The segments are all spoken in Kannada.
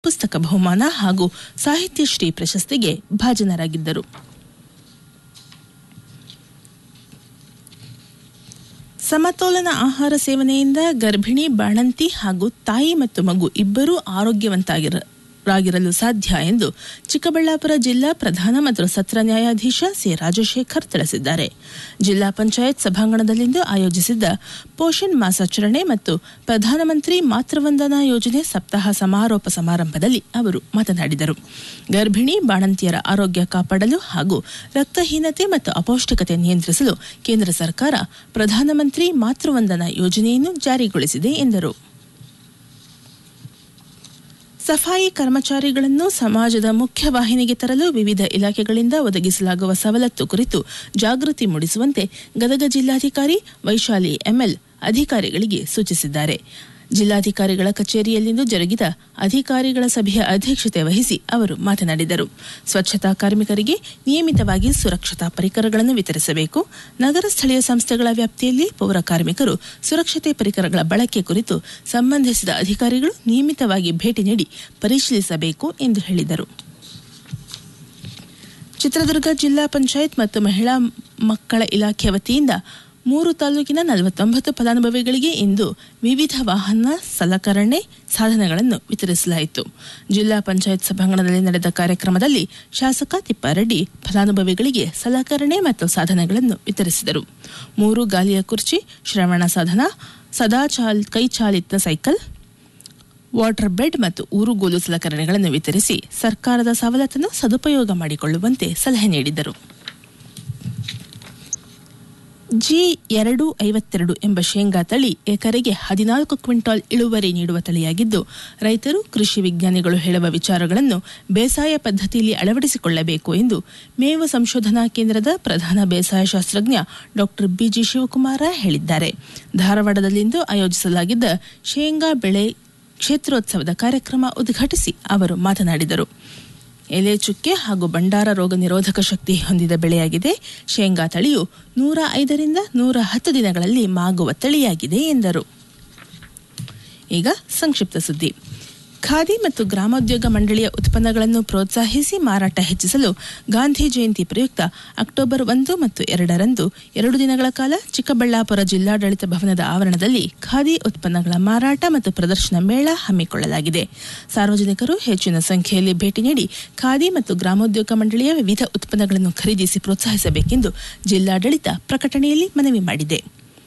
ಪುಸ್ತಕ ಬಹುಮಾನ ಹಾಗೂ ಸಾಹಿತ್ಯ ಶ್ರೀ ಪ್ರಶಸ್ತಿಗೆ ಭಾಜನರಾಗಿದ್ದರು ಸಮತೋಲನ ಆಹಾರ ಸೇವನೆಯಿಂದ ಗರ್ಭಿಣಿ ಬಾಣಂತಿ ಹಾಗೂ ತಾಯಿ ಮತ್ತು ಮಗು ಇಬ್ಬರೂ ಆರೋಗ್ಯವಂತಾಗಿರ ರಾಗಿರಲು ಸಾಧ್ಯ ಎಂದು ಚಿಕ್ಕಬಳ್ಳಾಪುರ ಜಿಲ್ಲಾ ಪ್ರಧಾನ ಮತ್ತು ಸತ್ರ ನ್ಯಾಯಾಧೀಶ ಸಿ ರಾಜಶೇಖರ್ ತಿಳಿಸಿದ್ದಾರೆ ಜಿಲ್ಲಾ ಪಂಚಾಯತ್ ಸಭಾಂಗಣದಲ್ಲಿಂದು ಆಯೋಜಿಸಿದ್ದ ಪೋಷಣ್ ಮಾಸಾಚರಣೆ ಮತ್ತು ಪ್ರಧಾನಮಂತ್ರಿ ಮಾತೃವಂದನಾ ಯೋಜನೆ ಸಪ್ತಾಹ ಸಮಾರೋಪ ಸಮಾರಂಭದಲ್ಲಿ ಅವರು ಮಾತನಾಡಿದರು ಗರ್ಭಿಣಿ ಬಾಣಂತಿಯರ ಆರೋಗ್ಯ ಕಾಪಾಡಲು ಹಾಗೂ ರಕ್ತಹೀನತೆ ಮತ್ತು ಅಪೌಷ್ಟಿಕತೆ ನಿಯಂತ್ರಿಸಲು ಕೇಂದ್ರ ಸರ್ಕಾರ ಪ್ರಧಾನಮಂತ್ರಿ ಮಾತೃವಂದನಾ ಯೋಜನೆಯನ್ನು ಜಾರಿಗೊಳಿಸಿದೆ ಎಂದರು ಸಫಾಯಿ ಕರ್ಮಚಾರಿಗಳನ್ನು ಸಮಾಜದ ಮುಖ್ಯವಾಹಿನಿಗೆ ತರಲು ವಿವಿಧ ಇಲಾಖೆಗಳಿಂದ ಒದಗಿಸಲಾಗುವ ಸವಲತ್ತು ಕುರಿತು ಜಾಗೃತಿ ಮೂಡಿಸುವಂತೆ ಗದಗ ಜಿಲ್ಲಾಧಿಕಾರಿ ವೈಶಾಲಿ ಎಂಎಲ್ ಅಧಿಕಾರಿಗಳಿಗೆ ಸೂಚಿಸಿದ್ದಾರೆ ಜಿಲ್ಲಾಧಿಕಾರಿಗಳ ಕಚೇರಿಯಲ್ಲಿಂದು ಜರುಗಿದ ಅಧಿಕಾರಿಗಳ ಸಭೆಯ ಅಧ್ಯಕ್ಷತೆ ವಹಿಸಿ ಅವರು ಮಾತನಾಡಿದರು ಸ್ವಚ್ಛತಾ ಕಾರ್ಮಿಕರಿಗೆ ನಿಯಮಿತವಾಗಿ ಸುರಕ್ಷತಾ ಪರಿಕರಗಳನ್ನು ವಿತರಿಸಬೇಕು ನಗರ ಸ್ಥಳೀಯ ಸಂಸ್ಥೆಗಳ ವ್ಯಾಪ್ತಿಯಲ್ಲಿ ಪೌರ ಕಾರ್ಮಿಕರು ಸುರಕ್ಷತೆ ಪರಿಕರಗಳ ಬಳಕೆ ಕುರಿತು ಸಂಬಂಧಿಸಿದ ಅಧಿಕಾರಿಗಳು ನಿಯಮಿತವಾಗಿ ಭೇಟಿ ನೀಡಿ ಪರಿಶೀಲಿಸಬೇಕು ಎಂದು ಹೇಳಿದರು ಚಿತ್ರದುರ್ಗ ಜಿಲ್ಲಾ ಪಂಚಾಯತ್ ಮತ್ತು ಮಹಿಳಾ ಮಕ್ಕಳ ಇಲಾಖೆ ವತಿಯಿಂದ ಮೂರು ತಾಲೂಕಿನ ನಲವತ್ತೊಂಬತ್ತು ಫಲಾನುಭವಿಗಳಿಗೆ ಇಂದು ವಿವಿಧ ವಾಹನ ಸಲಕರಣೆ ಸಾಧನಗಳನ್ನು ವಿತರಿಸಲಾಯಿತು ಜಿಲ್ಲಾ ಪಂಚಾಯತ್ ಸಭಾಂಗಣದಲ್ಲಿ ನಡೆದ ಕಾರ್ಯಕ್ರಮದಲ್ಲಿ ಶಾಸಕ ತಿಪ್ಪಾರೆಡ್ಡಿ ಫಲಾನುಭವಿಗಳಿಗೆ ಸಲಕರಣೆ ಮತ್ತು ಸಾಧನಗಳನ್ನು ವಿತರಿಸಿದರು ಮೂರು ಗಾಲಿಯ ಕುರ್ಚಿ ಶ್ರವಣ ಸಾಧನ ಸದಾ ಚಾಲ್ ಕೈಚಾಲಿತ ಸೈಕಲ್ ವಾಟರ್ ಬೆಡ್ ಮತ್ತು ಊರುಗೋಲು ಸಲಕರಣೆಗಳನ್ನು ವಿತರಿಸಿ ಸರ್ಕಾರದ ಸವಲತ್ತನ್ನು ಸದುಪಯೋಗ ಮಾಡಿಕೊಳ್ಳುವಂತೆ ಸಲಹೆ ನೀಡಿದರು ಜಿ ಎರಡು ಐವತ್ತೆರಡು ಎಂಬ ಶೇಂಗಾ ತಳಿ ಎಕರೆಗೆ ಹದಿನಾಲ್ಕು ಕ್ವಿಂಟಾಲ್ ಇಳುವರಿ ನೀಡುವ ತಳಿಯಾಗಿದ್ದು ರೈತರು ಕೃಷಿ ವಿಜ್ಞಾನಿಗಳು ಹೇಳುವ ವಿಚಾರಗಳನ್ನು ಬೇಸಾಯ ಪದ್ಧತಿಯಲ್ಲಿ ಅಳವಡಿಸಿಕೊಳ್ಳಬೇಕು ಎಂದು ಮೇವು ಸಂಶೋಧನಾ ಕೇಂದ್ರದ ಪ್ರಧಾನ ಬೇಸಾಯ ಶಾಸ್ತ್ರಜ್ಞ ಡಾಕ್ಟರ್ ಬಿಜಿ ಶಿವಕುಮಾರ ಹೇಳಿದ್ದಾರೆ ಧಾರವಾಡದಲ್ಲಿಂದು ಆಯೋಜಿಸಲಾಗಿದ್ದ ಶೇಂಗಾ ಬೆಳೆ ಕ್ಷೇತ್ರೋತ್ಸವದ ಕಾರ್ಯಕ್ರಮ ಉದ್ಘಾಟಿಸಿ ಅವರು ಮಾತನಾಡಿದರು ಎಲೆ ಚುಕ್ಕೆ ಹಾಗೂ ಬಂಡಾರ ರೋಗ ನಿರೋಧಕ ಶಕ್ತಿ ಹೊಂದಿದ ಬೆಳೆಯಾಗಿದೆ ಶೇಂಗಾ ತಳಿಯು ನೂರ ಐದರಿಂದ ನೂರ ಹತ್ತು ದಿನಗಳಲ್ಲಿ ಮಾಗುವ ತಳಿಯಾಗಿದೆ ಎಂದರು ಈಗ ಸಂಕ್ಷಿಪ್ತ ಸುದ್ದಿ ಖಾದಿ ಮತ್ತು ಗ್ರಾಮೋದ್ಯೋಗ ಮಂಡಳಿಯ ಉತ್ಪನ್ನಗಳನ್ನು ಪ್ರೋತ್ಸಾಹಿಸಿ ಮಾರಾಟ ಹೆಚ್ಚಿಸಲು ಗಾಂಧಿ ಜಯಂತಿ ಪ್ರಯುಕ್ತ ಅಕ್ಟೋಬರ್ ಒಂದು ಮತ್ತು ಎರಡರಂದು ಎರಡು ದಿನಗಳ ಕಾಲ ಚಿಕ್ಕಬಳ್ಳಾಪುರ ಜಿಲ್ಲಾಡಳಿತ ಭವನದ ಆವರಣದಲ್ಲಿ ಖಾದಿ ಉತ್ಪನ್ನಗಳ ಮಾರಾಟ ಮತ್ತು ಪ್ರದರ್ಶನ ಮೇಳ ಹಮ್ಮಿಕೊಳ್ಳಲಾಗಿದೆ ಸಾರ್ವಜನಿಕರು ಹೆಚ್ಚಿನ ಸಂಖ್ಯೆಯಲ್ಲಿ ಭೇಟಿ ನೀಡಿ ಖಾದಿ ಮತ್ತು ಗ್ರಾಮೋದ್ಯೋಗ ಮಂಡಳಿಯ ವಿವಿಧ ಉತ್ಪನ್ನಗಳನ್ನು ಖರೀದಿಸಿ ಪ್ರೋತ್ಸಾಹಿಸಬೇಕೆಂದು ಜಿಲ್ಲಾಡಳಿತ ಪ್ರಕಟಣೆಯಲ್ಲಿ ಮನವಿ ಮಾಡಿದೆ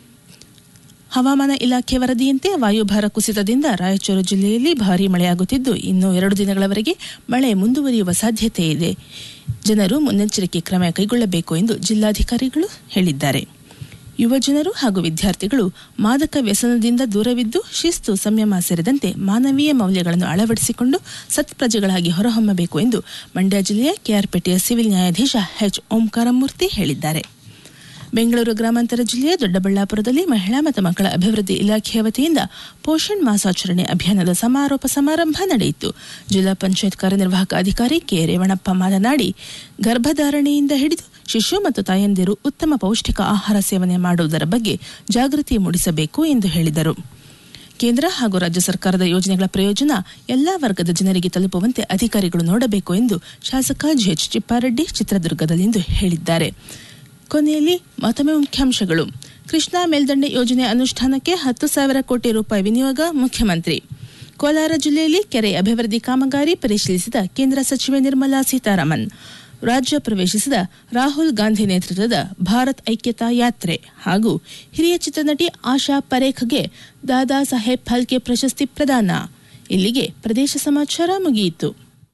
ಹವಾಮಾನ ಇಲಾಖೆ ವರದಿಯಂತೆ ವಾಯುಭಾರ ಕುಸಿತದಿಂದ ರಾಯಚೂರು ಜಿಲ್ಲೆಯಲ್ಲಿ ಭಾರೀ ಮಳೆಯಾಗುತ್ತಿದ್ದು ಇನ್ನು ಎರಡು ದಿನಗಳವರೆಗೆ ಮಳೆ ಮುಂದುವರಿಯುವ ಸಾಧ್ಯತೆ ಇದೆ ಜನರು ಮುನ್ನೆಚ್ಚರಿಕೆ ಕ್ರಮ ಕೈಗೊಳ್ಳಬೇಕು ಎಂದು ಜಿಲ್ಲಾಧಿಕಾರಿಗಳು ಹೇಳಿದ್ದಾರೆ ಯುವ ಜನರು ಹಾಗೂ ವಿದ್ಯಾರ್ಥಿಗಳು ಮಾದಕ ವ್ಯಸನದಿಂದ ದೂರವಿದ್ದು ಶಿಸ್ತು ಸಂಯಮ ಸೇರಿದಂತೆ ಮಾನವೀಯ ಮೌಲ್ಯಗಳನ್ನು ಅಳವಡಿಸಿಕೊಂಡು ಸತ್ಪ್ರಜೆಗಳಾಗಿ ಹೊರಹೊಮ್ಮಬೇಕು ಎಂದು ಮಂಡ್ಯ ಜಿಲ್ಲೆಯ ಕೆಆರ್ಪೇಟೆಯ ಸಿವಿಲ್ ನ್ಯಾಯಾಧೀಶ ಎಚ್ ಓಂಕಾರಮೂರ್ತಿ ಹೇಳಿದ್ದಾರೆ ಬೆಂಗಳೂರು ಗ್ರಾಮಾಂತರ ಜಿಲ್ಲೆಯ ದೊಡ್ಡಬಳ್ಳಾಪುರದಲ್ಲಿ ಮಹಿಳಾ ಮತ್ತು ಮಕ್ಕಳ ಅಭಿವೃದ್ಧಿ ಇಲಾಖೆಯ ವತಿಯಿಂದ ಪೋಷಣ್ ಮಾಸಾಚರಣೆ ಅಭಿಯಾನದ ಸಮಾರೋಪ ಸಮಾರಂಭ ನಡೆಯಿತು ಜಿಲ್ಲಾ ಪಂಚಾಯತ್ ಕಾರ್ಯನಿರ್ವಾಹಕ ಅಧಿಕಾರಿ ಕೆ ರೇವಣಪ್ಪ ಮಾತನಾಡಿ ಗರ್ಭಧಾರಣೆಯಿಂದ ಹಿಡಿದು ಶಿಶು ಮತ್ತು ತಾಯಂದಿರು ಉತ್ತಮ ಪೌಷ್ಟಿಕ ಆಹಾರ ಸೇವನೆ ಮಾಡುವುದರ ಬಗ್ಗೆ ಜಾಗೃತಿ ಮೂಡಿಸಬೇಕು ಎಂದು ಹೇಳಿದರು ಕೇಂದ್ರ ಹಾಗೂ ರಾಜ್ಯ ಸರ್ಕಾರದ ಯೋಜನೆಗಳ ಪ್ರಯೋಜನ ಎಲ್ಲಾ ವರ್ಗದ ಜನರಿಗೆ ತಲುಪುವಂತೆ ಅಧಿಕಾರಿಗಳು ನೋಡಬೇಕು ಎಂದು ಶಾಸಕ ಜಿಎಚ್ ಚಿಪ್ಪಾರೆಡ್ಡಿ ಚಿತ್ರದುರ್ಗದಲ್ಲಿಂದು ಹೇಳಿದ್ದಾರೆ ಕೊನೆಯಲ್ಲಿ ಮತ್ತೊಮ್ಮೆ ಮುಖ್ಯಾಂಶಗಳು ಕೃಷ್ಣಾ ಮೇಲ್ದಂಡೆ ಯೋಜನೆ ಅನುಷ್ಠಾನಕ್ಕೆ ಹತ್ತು ಸಾವಿರ ಕೋಟಿ ರೂಪಾಯಿ ವಿನಿಯೋಗ ಮುಖ್ಯಮಂತ್ರಿ ಕೋಲಾರ ಜಿಲ್ಲೆಯಲ್ಲಿ ಕೆರೆ ಅಭಿವೃದ್ಧಿ ಕಾಮಗಾರಿ ಪರಿಶೀಲಿಸಿದ ಕೇಂದ್ರ ಸಚಿವೆ ನಿರ್ಮಲಾ ಸೀತಾರಾಮನ್ ರಾಜ್ಯ ಪ್ರವೇಶಿಸಿದ ರಾಹುಲ್ ಗಾಂಧಿ ನೇತೃತ್ವದ ಭಾರತ್ ಐಕ್ಯತಾ ಯಾತ್ರೆ ಹಾಗೂ ಹಿರಿಯ ಚಿತ್ರನಟಿ ಆಶಾ ಪರೇಖ್ಗೆ ದಾದಾ ಸಾಹೇಬ್ ಫಾಲ್ಕೆ ಪ್ರಶಸ್ತಿ ಪ್ರದಾನ ಇಲ್ಲಿಗೆ ಪ್ರದೇಶ ಸಮಾಚಾರ ಮುಗಿಯಿತು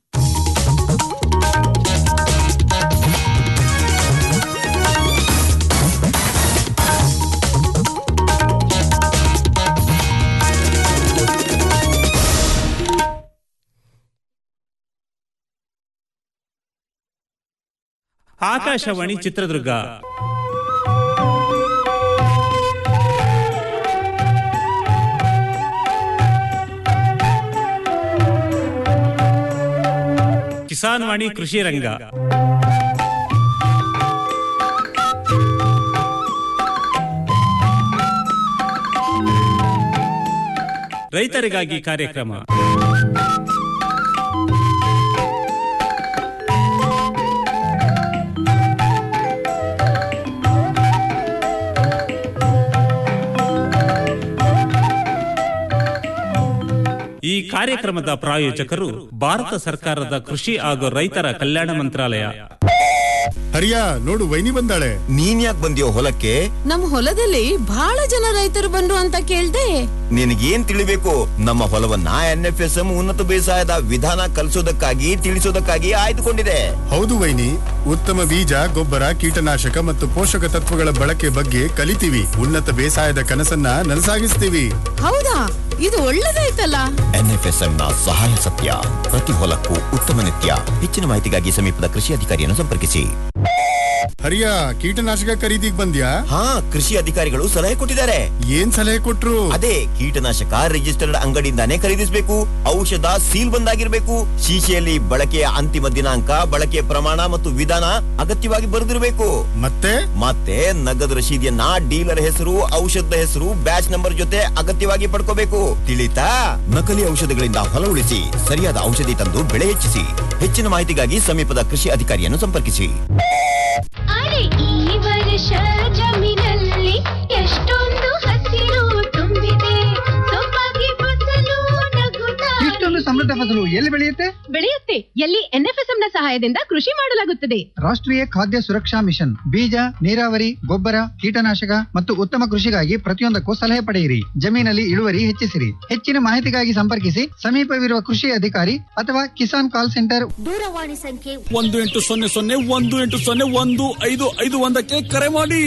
ಆಕಾಶವಾಣಿ ಚಿತ್ರದುರ್ಗ ಕಿಸಾನ್ ವಾಣಿ ಕೃಷಿ ರಂಗ ರೈತರಿಗಾಗಿ ಕಾರ್ಯಕ್ರಮ ಕಾರ್ಯಕ್ರಮದ ಪ್ರಾಯೋಜಕರು ಭಾರತ ಸರ್ಕಾರದ ಕೃಷಿ ಹಾಗೂ ರೈತರ ಕಲ್ಯಾಣ ಮಂತ್ರಾಲಯ ಹರಿಯ ನೋಡು ವೈನಿ ಬಂದಾಳೆ ನೀನ್ ಯಾಕೆ ಬಂದಿಯೋ ಹೊಲಕ್ಕೆ ನಮ್ ಹೊಲದಲ್ಲಿ ಬಹಳ ಜನ ರೈತರು ಬಂದ್ರು ಅಂತ ಕೇಳ್ದೆ ನಿನಗೇನ್ ತಿಳಿಬೇಕು ನಮ್ಮ ಹೊಲವನ್ನ ಎನ್ ಎಫ್ ಎಸ್ ಎಂ ಉನ್ನತ ಬೇಸಾಯದ ವಿಧಾನ ಕಲಿಸೋದಕ್ಕಾಗಿ ತಿಳಿಸೋದಕ್ಕಾಗಿ ಆಯ್ದುಕೊಂಡಿದೆ ಹೌದು ವೈನಿ ಉತ್ತಮ ಬೀಜ ಗೊಬ್ಬರ ಕೀಟನಾಶಕ ಮತ್ತು ಪೋಷಕ ತತ್ವಗಳ ಬಳಕೆ ಬಗ್ಗೆ ಕಲಿತೀವಿ ಉನ್ನತ ಬೇಸಾಯದ ಕನಸನ್ನ ನನಸಾಗಿಸ್ತೀವಿ ಹೌದಾ ಇದು ಒಳ್ಳೇದಾಯ್ತಲ್ಲ ಎನ್ ಎಫ್ ಎಸ್ ಎಂ ನ ಸಹಾಯ ಸತ್ಯ ಪ್ರತಿ ಹೊಲಕ್ಕೂ ಉತ್ತಮ ನಿತ್ಯ ಹೆಚ್ಚಿನ ಮಾಹಿತಿಗಾಗಿ ಸಮೀಪದ ಕೃಷಿ ಅಧಿಕಾರಿಯನ್ನು ಸಂಪರ್ಕಿಸಿ ಹರಿಯ ಕೀಟನಾಶಕ ಖರೀದಿಗ್ ಬಂದ್ಯಾ ಹಾ ಕೃಷಿ ಅಧಿಕಾರಿಗಳು ಸಲಹೆ ಕೊಟ್ಟಿದ್ದಾರೆ ಏನ್ ಸಲಹೆ ಕೊಟ್ರು ಅದೇ ಕೀಟನಾಶಕ ರಿಜಿಸ್ಟರ್ಡ್ ಅಂಗಡಿಯಿಂದಾನೇ ಖರೀದಿಸಬೇಕು ಔಷಧ ಸೀಲ್ ಬಂದಾಗಿರ್ಬೇಕು ಶೀಶೆಯಲ್ಲಿ ಬಳಕೆಯ ಅಂತಿಮ ದಿನಾಂಕ ಬಳಕೆಯ ಪ್ರಮಾಣ ಮತ್ತು ವಿಧಾನ ಅಗತ್ಯವಾಗಿ ಬರೆದಿರಬೇಕು ಮತ್ತೆ ಮತ್ತೆ ನಗದು ರಶೀದಿಯನ್ನ ಡೀಲರ್ ಹೆಸರು ಔಷಧದ ಹೆಸರು ಬ್ಯಾಚ್ ನಂಬರ್ ಜೊತೆ ಅಗತ್ಯವಾಗಿ ಪಡ್ಕೋಬೇಕು ತಿಳಿತಾ ನಕಲಿ ಔಷಧಗಳಿಂದ ಹೊಲ ಉಳಿಸಿ ಸರಿಯಾದ ಔಷಧಿ ತಂದು ಬೆಳೆ ಹೆಚ್ಚಿಸಿ ಹೆಚ್ಚಿನ ಮಾಹಿತಿಗಾಗಿ ಸಮೀಪದ ಕೃಷಿ ಅಧಿಕಾರಿಯನ್ನು ಸಂಪರ್ಕಿಸಿ ಅರೆ ಈ ವರ್ಷ ಜಮೀನಲ್ಲಿ ಎಷ್ಟೊಂದು ಹಸಿರು ತುಂಬಿದೆ ಸೊಬಗೆ ಫಸಲು ನಗುತ್ತಾ ಇಷ್ಟೊಂದು ಸಮೃದ್ಧ ಫಸಲು ಎಲ್ಲಿ ಬೆಳೆಯುತ್ತೆ ಬೆಳೆಯುತ್ತೆ ಎಲ್ಲಿ ಎನ್ಎಫ್ಎಸ್ಎಂ ನ ಸಹಾಯದಿಂದ ಕೃಷಿ ಮಾಡಲಾಗುತ್ತದೆ ರಾಷ್ಟ್ರೀಯ ಖಾದ್ಯ ಸುರಕ್ಷಾ ಮಿಷನ್ ಬೀಜ ನೀರಾವರಿ ಗೊಬ್ಬರ ಕೀಟನಾಶಕ ಮತ್ತು ಉತ್ತಮ ಕೃಷಿಗಾಗಿ ಪ್ರತಿಯೊಂದಕ್ಕೂ ಸಲಹೆ ಪಡೆಯಿರಿ ಜಮೀನಲ್ಲಿ ಇಳುವರಿ ಹೆಚ್ಚಿಸಿರಿ ಹೆಚ್ಚಿನ ಮಾಹಿತಿಗಾಗಿ ಸಂಪರ್ಕಿಸಿ ಸಮೀಪವಿರುವ ಕೃಷಿ ಅಧಿಕಾರಿ ಅಥವಾ ಕಿಸಾನ್ ಕಾಲ್ ಸೆಂಟರ್ ದೂರವಾಣಿ ಸಂಖ್ಯೆ ಒಂದು ಎಂಟು ಸೊನ್ನೆ ಸೊನ್ನೆ ಒಂದು ಎಂಟು ಸೊನ್ನೆ ಒಂದು ಐದು ಐದು ಒಂದಕ್ಕೆ ಕರೆ ಮಾಡಿ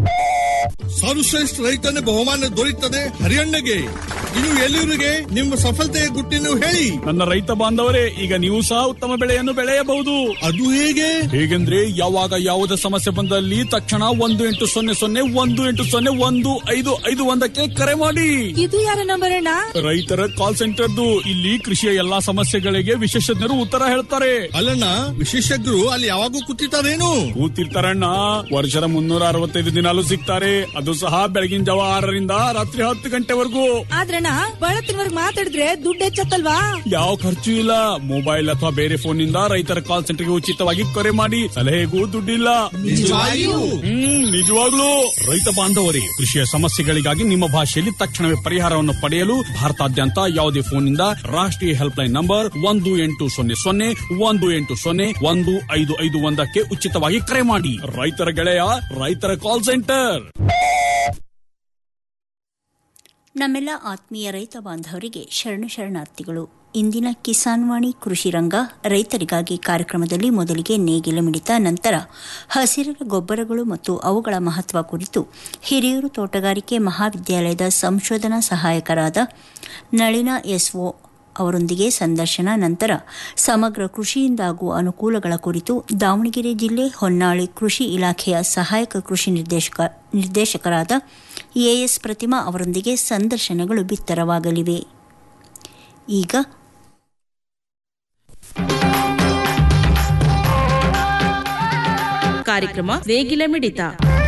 ಸರ್ವಶ್ರೇಷ್ಠ ರೈತನ ಬಹುಮಾನ ದೊರೆಯುತ್ತದೆ ಹರಿಯಣ್ಣಗೆ ಇನ್ನು ಎಲ್ಲಿವರಿಗೆ ನಿಮ್ಮ ಸಫಲತೆಯ ಗುಟ್ಟಿನ ಹೇಳಿ ನನ್ನ ರೈತ ಬಾಂಧವರೇ ಈಗ ನೀವು ಸಹ ಉತ್ತಮ ಬೆಳೆಯನ್ನು ಬೆಳೆಯಬಹುದು ಅದು ಹೇಗೆ ಹೇಗೆಂದ್ರೆ ಯಾವಾಗ ಯಾವುದೇ ಸಮಸ್ಯೆ ಬಂದಲ್ಲಿ ತಕ್ಷಣ ಒಂದು ಎಂಟು ಸೊನ್ನೆ ಸೊನ್ನೆ ಒಂದು ಎಂಟು ಸೊನ್ನೆ ಒಂದು ಐದು ಐದು ಒಂದಕ್ಕೆ ಕರೆ ಮಾಡಿ ಇದು ಯಾರ ನಂಬರ್ ಅಣ್ಣ ರೈತರ ಕಾಲ್ ಸೆಂಟರ್ದು ಇಲ್ಲಿ ಕೃಷಿಯ ಎಲ್ಲಾ ಸಮಸ್ಯೆಗಳಿಗೆ ವಿಶೇಷಜ್ಞರು ಉತ್ತರ ಹೇಳ್ತಾರೆ ಅಲ್ಲಣ್ಣ ವಿಶೇಷಜ್ಞರು ಅಲ್ಲಿ ಯಾವಾಗೂ ಕೂತಿರ್ತಾರೇನು ಕೂತಿರ್ತಾರಣ್ಣ ವರ್ಷದ ಮುನ್ನೂರ ಅರವತ್ತೈದು ದಿನಾಲು ಸಿಗ್ತಾರೆ ಅದು ಸಹ ಬೆಳಗಿನ ಜಾವ ಆರರಿಂದ ರಾತ್ರಿ ಹತ್ತು ಗಂಟೆವರೆಗೂ ಆದ್ರಣ್ಣ ಬಳತ್ತಿನವರ್ಗ್ ಮಾತಾಡಿದ್ರೆ ದುಡ್ಡು ಹೆಚ್ಚತ್ತಲ್ವಾ ಯಾವ ಖರ್ಚು ಇಲ್ಲ ಮೊಬೈಲ್ ಅಥವಾ ಬೇರೆ ಫೋನ್ ನಿಂದ ರೈತರ ಕಾಲ್ ಸೆಂಟರ್ಗೆ ಉಚಿತವಾಗಿ ಕರೆ ಮಾಡಿ ಸಲಹೆಗೂ ದುಡ್ಡಿಲ್ಲ ನಿಜವಾಗಿಯೂ? ಹ್ಮ್ ನಿಜವಾಗ್ಲೂ ರೈತ ಬಾಂಧವರೇ ಕೃಷಿಯ ಸಮಸ್ಯೆಗಳಿಗಾಗಿ ನಿಮ್ಮ ಭಾಷೆಯಲ್ಲಿ ತಕ್ಷಣವೇ ಪರಿಹಾರವನ್ನು ಪಡೆಯಲು ಭಾರತಾದ್ಯಂತ ಯಾವುದೇ ಫೋನ್ ನಿಂದ ರಾಷ್ಟ್ರೀಯ ಹೆಲ್ಪ್ ಲೈನ್ ನಂಬರ್ ಒಂದು ಎಂಟು ಸೊನ್ನೆ ಸೊನ್ನೆ ಒಂದು ಎಂಟು ಸೊನ್ನೆ ಒಂದು ಐದು ಐದು ಒಂದಕ್ಕೆ ಉಚಿತವಾಗಿ ಕರೆ ಮಾಡಿ ರೈತರ ಗೆಳೆಯ ರೈತರ ಕಾಲ್ ಸೆಂಟರ್ ನಮ್ಮೆಲ್ಲ ಆತ್ಮೀಯ ರೈತ ಬಾಂಧವರಿಗೆ ಶರಣು ಶರಣಾರ್ಥಿಗಳು ಇಂದಿನ ಕಿಸಾನ್ ವಾಣಿ ಕೃಷಿ ರಂಗ ರೈತರಿಗಾಗಿ ಕಾರ್ಯಕ್ರಮದಲ್ಲಿ ಮೊದಲಿಗೆ ನೇಗಿಲ ಮಿಡಿತ ನಂತರ ಹಸಿರ ಗೊಬ್ಬರಗಳು ಮತ್ತು ಅವುಗಳ ಮಹತ್ವ ಕುರಿತು ಹಿರಿಯೂರು ತೋಟಗಾರಿಕೆ ಮಹಾವಿದ್ಯಾಲಯದ ಸಂಶೋಧನಾ ಸಹಾಯಕರಾದ ನಳಿನ ಎಸ್ಒ ಅವರೊಂದಿಗೆ ಸಂದರ್ಶನ ನಂತರ ಸಮಗ್ರ ಕೃಷಿಯಿಂದಾಗುವ ಅನುಕೂಲಗಳ ಕುರಿತು ದಾವಣಗೆರೆ ಜಿಲ್ಲೆ ಹೊನ್ನಾಳಿ ಕೃಷಿ ಇಲಾಖೆಯ ಸಹಾಯಕ ಕೃಷಿ ನಿರ್ದೇಶಕ ನಿರ್ದೇಶಕರಾದ ಎಎಸ್ ಪ್ರತಿಮಾ ಅವರೊಂದಿಗೆ ಸಂದರ್ಶನಗಳು ಬಿತ್ತರವಾಗಲಿವೆ ಈಗ ಕಾರ್ಯಕ್ರಮ ನೇಗಿಲ ಮಿಡಿತ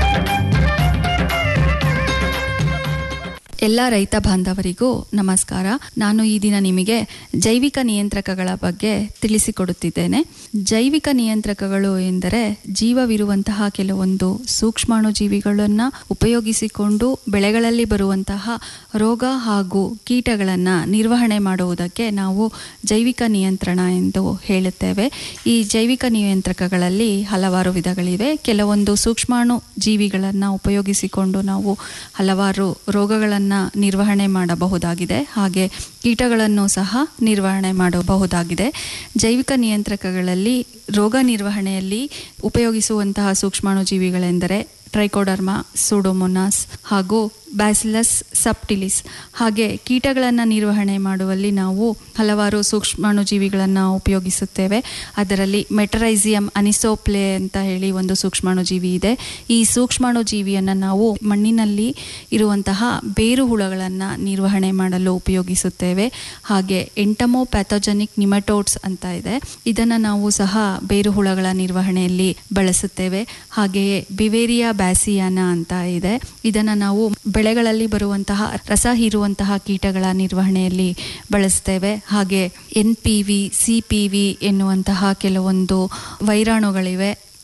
ಎಲ್ಲ ರೈತ ಬಾಂಧವರಿಗೂ ನಮಸ್ಕಾರ ನಾನು ಈ ದಿನ ನಿಮಗೆ ಜೈವಿಕ ನಿಯಂತ್ರಕಗಳ ಬಗ್ಗೆ ತಿಳಿಸಿಕೊಡುತ್ತಿದ್ದೇನೆ ಜೈವಿಕ ನಿಯಂತ್ರಕಗಳು ಎಂದರೆ ಜೀವವಿರುವಂತಹ ಕೆಲವೊಂದು ಸೂಕ್ಷ್ಮಾಣು ಜೀವಿಗಳನ್ನು ಉಪಯೋಗಿಸಿಕೊಂಡು ಬೆಳೆಗಳಲ್ಲಿ ಬರುವಂತಹ ರೋಗ ಹಾಗೂ ಕೀಟಗಳನ್ನು ನಿರ್ವಹಣೆ ಮಾಡುವುದಕ್ಕೆ ನಾವು ಜೈವಿಕ ನಿಯಂತ್ರಣ ಎಂದು ಹೇಳುತ್ತೇವೆ ಈ ಜೈವಿಕ ನಿಯಂತ್ರಕಗಳಲ್ಲಿ ಹಲವಾರು ವಿಧಗಳಿವೆ ಕೆಲವೊಂದು ಸೂಕ್ಷ್ಮಾಣು ಜೀವಿಗಳನ್ನು ಉಪಯೋಗಿಸಿಕೊಂಡು ನಾವು ಹಲವಾರು ರೋಗಗಳನ್ನು ನಿರ್ವಹಣೆ ಮಾಡಬಹುದಾಗಿದೆ ಹಾಗೆ ಕೀಟಗಳನ್ನು ಸಹ ನಿರ್ವಹಣೆ ಮಾಡಬಹುದಾಗಿದೆ ಜೈವಿಕ ನಿಯಂತ್ರಕಗಳಲ್ಲಿ ರೋಗ ನಿರ್ವಹಣೆಯಲ್ಲಿ ಉಪಯೋಗಿಸುವಂತಹ ಸೂಕ್ಷ್ಮಾಣು ಜೀವಿಗಳೆಂದರೆ ಟ್ರೈಕೋಡರ್ಮಾ ಸೂಡೋಮೊನಾಸ್ ಹಾಗೂ ಬ್ಯಾಸಿಲಸ್ ಸಬ್ಟಿಲಿಸ್ ಹಾಗೆ ಕೀಟಗಳನ್ನು ನಿರ್ವಹಣೆ ಮಾಡುವಲ್ಲಿ ನಾವು ಹಲವಾರು ಸೂಕ್ಷ್ಮಾಣು ಜೀವಿಗಳನ್ನು ಉಪಯೋಗಿಸುತ್ತೇವೆ ಅದರಲ್ಲಿ ಮೆಟರೈಸಿಯಂ ಅನಿಸೋಪ್ಲೆ ಅಂತ ಹೇಳಿ ಒಂದು ಸೂಕ್ಷ್ಮಾಣು ಜೀವಿ ಇದೆ ಈ ಸೂಕ್ಷ್ಮಾಣು ಜೀವಿಯನ್ನು ನಾವು ಮಣ್ಣಿನಲ್ಲಿ ಇರುವಂತಹ ಬೇರು ಹುಳಗಳನ್ನು ನಿರ್ವಹಣೆ ಮಾಡಲು ಉಪಯೋಗಿಸುತ್ತೇವೆ ಹಾಗೆ ಎಂಟಮೋ ಪ್ಯಾಥೋಜೆನಿಕ್ ನಿಮಟೋಡ್ಸ್ ಅಂತ ಇದೆ ಇದನ್ನು ನಾವು ಸಹ ಬೇರು ಹುಳಗಳ ನಿರ್ವಹಣೆಯಲ್ಲಿ ಬಳಸುತ್ತೇವೆ ಹಾಗೆಯೇ ಬಿವೇರಿಯಾ ಬ್ಯಾಸಿಯಾನ ಅಂತ ಇದೆ ಇದನ್ನು ನಾವು ಬೆಳೆಗಳಲ್ಲಿ ಬರುವಂತಹ ರಸ ಹೀರುವಂತಹ ಕೀಟಗಳ ನಿರ್ವಹಣೆಯಲ್ಲಿ ಬಳಸ್ತೇವೆ ಹಾಗೆ N P V C P V ಎನ್ನುವಂತಹ ಕೆಲವೊಂದು ವೈರಾಣುಗಳಿವೆ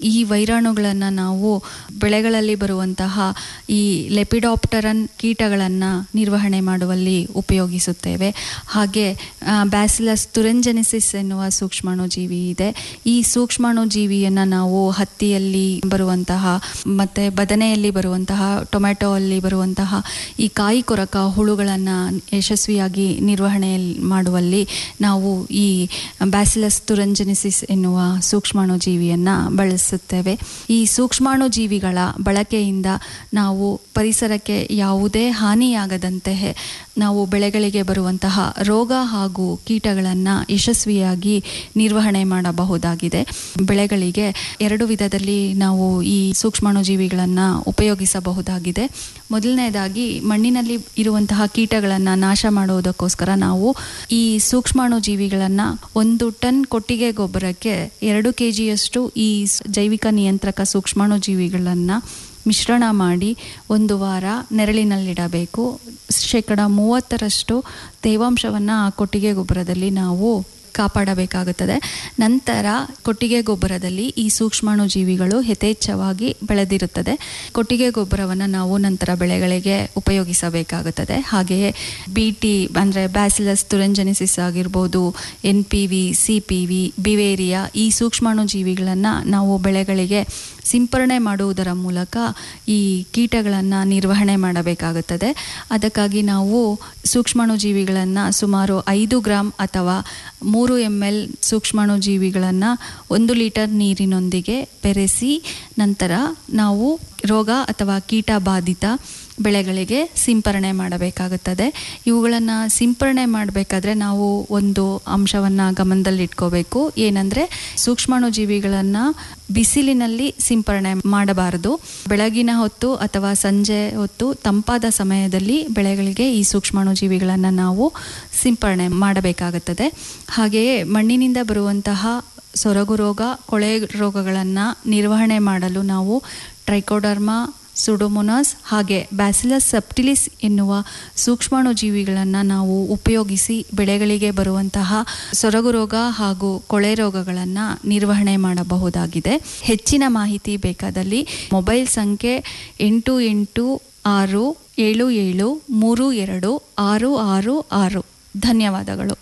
ಈ ವೈರಾಣುಗಳನ್ನು ನಾವು ಬೆಳೆಗಳಲ್ಲಿ ಬರುವಂತಹ ಈ ಲೆಪಿಡಾಪ್ಟರನ್ ಕೀಟಗಳನ್ನು ನಿರ್ವಹಣೆ ಮಾಡುವಲ್ಲಿ ಉಪಯೋಗಿಸುತ್ತೇವೆ ಹಾಗೆ ಬ್ಯಾಸಿಲಸ್ ತುರೆಂಜೆನಿಸಿಸ್ ಎನ್ನುವ ಸೂಕ್ಷ್ಮಾಣು ಜೀವಿ ಇದೆ ಈ ಸೂಕ್ಷ್ಮಾಣು ಜೀವಿಯನ್ನು ನಾವು ಹತ್ತಿಯಲ್ಲಿ ಬರುವಂತಹ ಮತ್ತು ಬದನೆಯಲ್ಲಿ ಬರುವಂತಹ ಟೊಮೆಟೊ ಅಲ್ಲಿ ಬರುವಂತಹ ಈ ಕಾಯಿ ಕೊರಕ ಹುಳುಗಳನ್ನು ಯಶಸ್ವಿಯಾಗಿ ನಿರ್ವಹಣೆ ಮಾಡುವಲ್ಲಿ ನಾವು ಈ ಬ್ಯಾಸಿಲಸ್ ತುರಂಜೆನಿಸಿಸ್ ಎನ್ನುವ ಸೂಕ್ಷ್ಮಾಣು ಜೀವಿಯನ್ನು ಬಳಸುತ್ತೇವೆ ಈ ಸೂಕ್ಷ್ಮಾಣು ಜೀವಿಗಳ ಬಳಕೆಯಿಂದ ನಾವು ಪರಿಸರಕ್ಕೆ ಯಾವುದೇ ಹಾನಿಯಾಗದಂತೆ ನಾವು ಬೆಳೆಗಳಿಗೆ ಬರುವಂತಹ ರೋಗ ಹಾಗೂ ಕೀಟಗಳನ್ನು ಯಶಸ್ವಿಯಾಗಿ ನಿರ್ವಹಣೆ ಮಾಡಬಹುದಾಗಿದೆ ಬೆಳೆಗಳಿಗೆ ಎರಡು ವಿಧದಲ್ಲಿ ನಾವು ಈ ಸೂಕ್ಷ್ಮಾಣು ಜೀವಿಗಳನ್ನು ಉಪಯೋಗಿಸಬಹುದಾಗಿದೆ ಮೊದಲನೇದಾಗಿ ಮಣ್ಣಿನಲ್ಲಿ ಇರುವಂತಹ ಕೀಟಗಳನ್ನು ನಾಶ ಮಾಡುವುದಕ್ಕೋಸ್ಕರ ನಾವು ಈ ಸೂಕ್ಷ್ಮಾಣು ಜೀವಿಗಳನ್ನು ಒಂದು ಟನ್ ಕೊಟ್ಟಿಗೆ ಗೊಬ್ಬರಕ್ಕೆ ಎರಡು ಕೆ ಜಿಯಷ್ಟು ಈ ಜೈವಿಕ ನಿಯಂತ್ರಕ ಸೂಕ್ಷ್ಮಾಣು ಜೀವಿಗಳನ್ನು ಮಿಶ್ರಣ ಮಾಡಿ ಒಂದು ವಾರ ನೆರಳಿನಲ್ಲಿಡಬೇಕು ಶೇಕಡ ಮೂವತ್ತರಷ್ಟು ತೇವಾಂಶವನ್ನು ಆ ಕೊಟ್ಟಿಗೆ ಗೊಬ್ಬರದಲ್ಲಿ ನಾವು ಕಾಪಾಡಬೇಕಾಗುತ್ತದೆ ನಂತರ ಕೊಟ್ಟಿಗೆ ಗೊಬ್ಬರದಲ್ಲಿ ಈ ಸೂಕ್ಷ್ಮಾಣು ಜೀವಿಗಳು ಯಥೇಚ್ಛವಾಗಿ ಬೆಳೆದಿರುತ್ತದೆ ಕೊಟ್ಟಿಗೆ ಗೊಬ್ಬರವನ್ನು ನಾವು ನಂತರ ಬೆಳೆಗಳಿಗೆ ಉಪಯೋಗಿಸಬೇಕಾಗುತ್ತದೆ ಹಾಗೆಯೇ ಬಿ ಟಿ ಅಂದರೆ ಬ್ಯಾಸಿಲಸ್ ತುರೆಂಜೆನಿಸಿಸ್ ಆಗಿರ್ಬೋದು N P V C P V beauveria ಈ ಸೂಕ್ಷ್ಮಾಣು ಜೀವಿಗಳನ್ನು ನಾವು ಬೆಳೆಗಳಿಗೆ ಸಿಂಪರಣೆ ಮಾಡುವುದರ ಮೂಲಕ ಈ ಕೀಟಗಳನ್ನು ನಿರ್ವಹಣೆ ಮಾಡಬೇಕಾಗುತ್ತದೆ ಅದಕ್ಕಾಗಿ ನಾವು ಸೂಕ್ಷ್ಮಾಣು ಜೀವಿಗಳನ್ನು ಸುಮಾರು ಐದು ಗ್ರಾಮ್ ಅಥವಾ ಮೂರು ಎಮ್ ಎಲ್ ಸೂಕ್ಷ್ಮಾಣು ಜೀವಿಗಳನ್ನು ಒಂದು ಲೀಟರ್ ನೀರಿನೊಂದಿಗೆ ಬೆರೆಸಿ ನಂತರ ನಾವು ರೋಗ ಅಥವಾ ಕೀಟ ಬಾಧಿತ ಬೆಳೆಗಳಿಗೆ ಸಿಂಪರಣೆ ಮಾಡಬೇಕಾಗುತ್ತದೆ ಇವುಗಳನ್ನು ಸಿಂಪರಣೆ ಮಾಡಬೇಕಾದ್ರೆ ನಾವು ಒಂದು ಅಂಶವನ್ನು ಗಮನದಲ್ಲಿಟ್ಕೋಬೇಕು ಏನಂದರೆ ಸೂಕ್ಷ್ಮಾಣು ಜೀವಿಗಳನ್ನು ಬಿಸಿಲಿನಲ್ಲಿ ಸಿಂಪರಣೆ ಮಾಡಬಾರದು ಬೆಳಗಿನ ಹೊತ್ತು ಅಥವಾ ಸಂಜೆ ಹೊತ್ತು ತಂಪಾದ ಸಮಯದಲ್ಲಿ ಬೆಳೆಗಳಿಗೆ ಈ ಸೂಕ್ಷ್ಮಾಣು ಜೀವಿಗಳನ್ನು ನಾವು ಸಿಂಪರಣೆ ಮಾಡಬೇಕಾಗುತ್ತದೆ ಹಾಗೆಯೇ ಮಣ್ಣಿನಿಂದ ಬರುವಂತಹ ಸೊರಗು ರೋಗ ಕೊಳೆ ರೋಗಗಳನ್ನು ನಿರ್ವಹಣೆ ಮಾಡಲು ನಾವು ಟ್ರೈಕೋಡರ್ಮಾ ಸುಡೋಮೊನಾಸ್ ಹಾಗೆ ಬ್ಯಾಸಿಲಸ್ ಸಬ್ಟಿಲಿಸ್ ಎನ್ನುವ ಸೂಕ್ಷ್ಮಾಣು ಜೀವಿಗಳನ್ನು ನಾವು ಉಪಯೋಗಿಸಿ ಬೆಳೆಗಳಿಗೆ ಬರುವಂತಹ ಸೊರಗು ರೋಗ ಹಾಗೂ ಕೊಳೆ ರೋಗಗಳನ್ನು ನಿರ್ವಹಣೆ ಮಾಡಬಹುದಾಗಿದೆ ಹೆಚ್ಚಿನ ಮಾಹಿತಿ ಬೇಕಾದಲ್ಲಿ ಮೊಬೈಲ್ ಸಂಖ್ಯೆ ಎಂಟು ಎಂಟು ಆರು ಏಳು ಏಳು ಮೂರು ಎರಡು ಆರು ಆರು ಆರು ಧನ್ಯವಾದಗಳು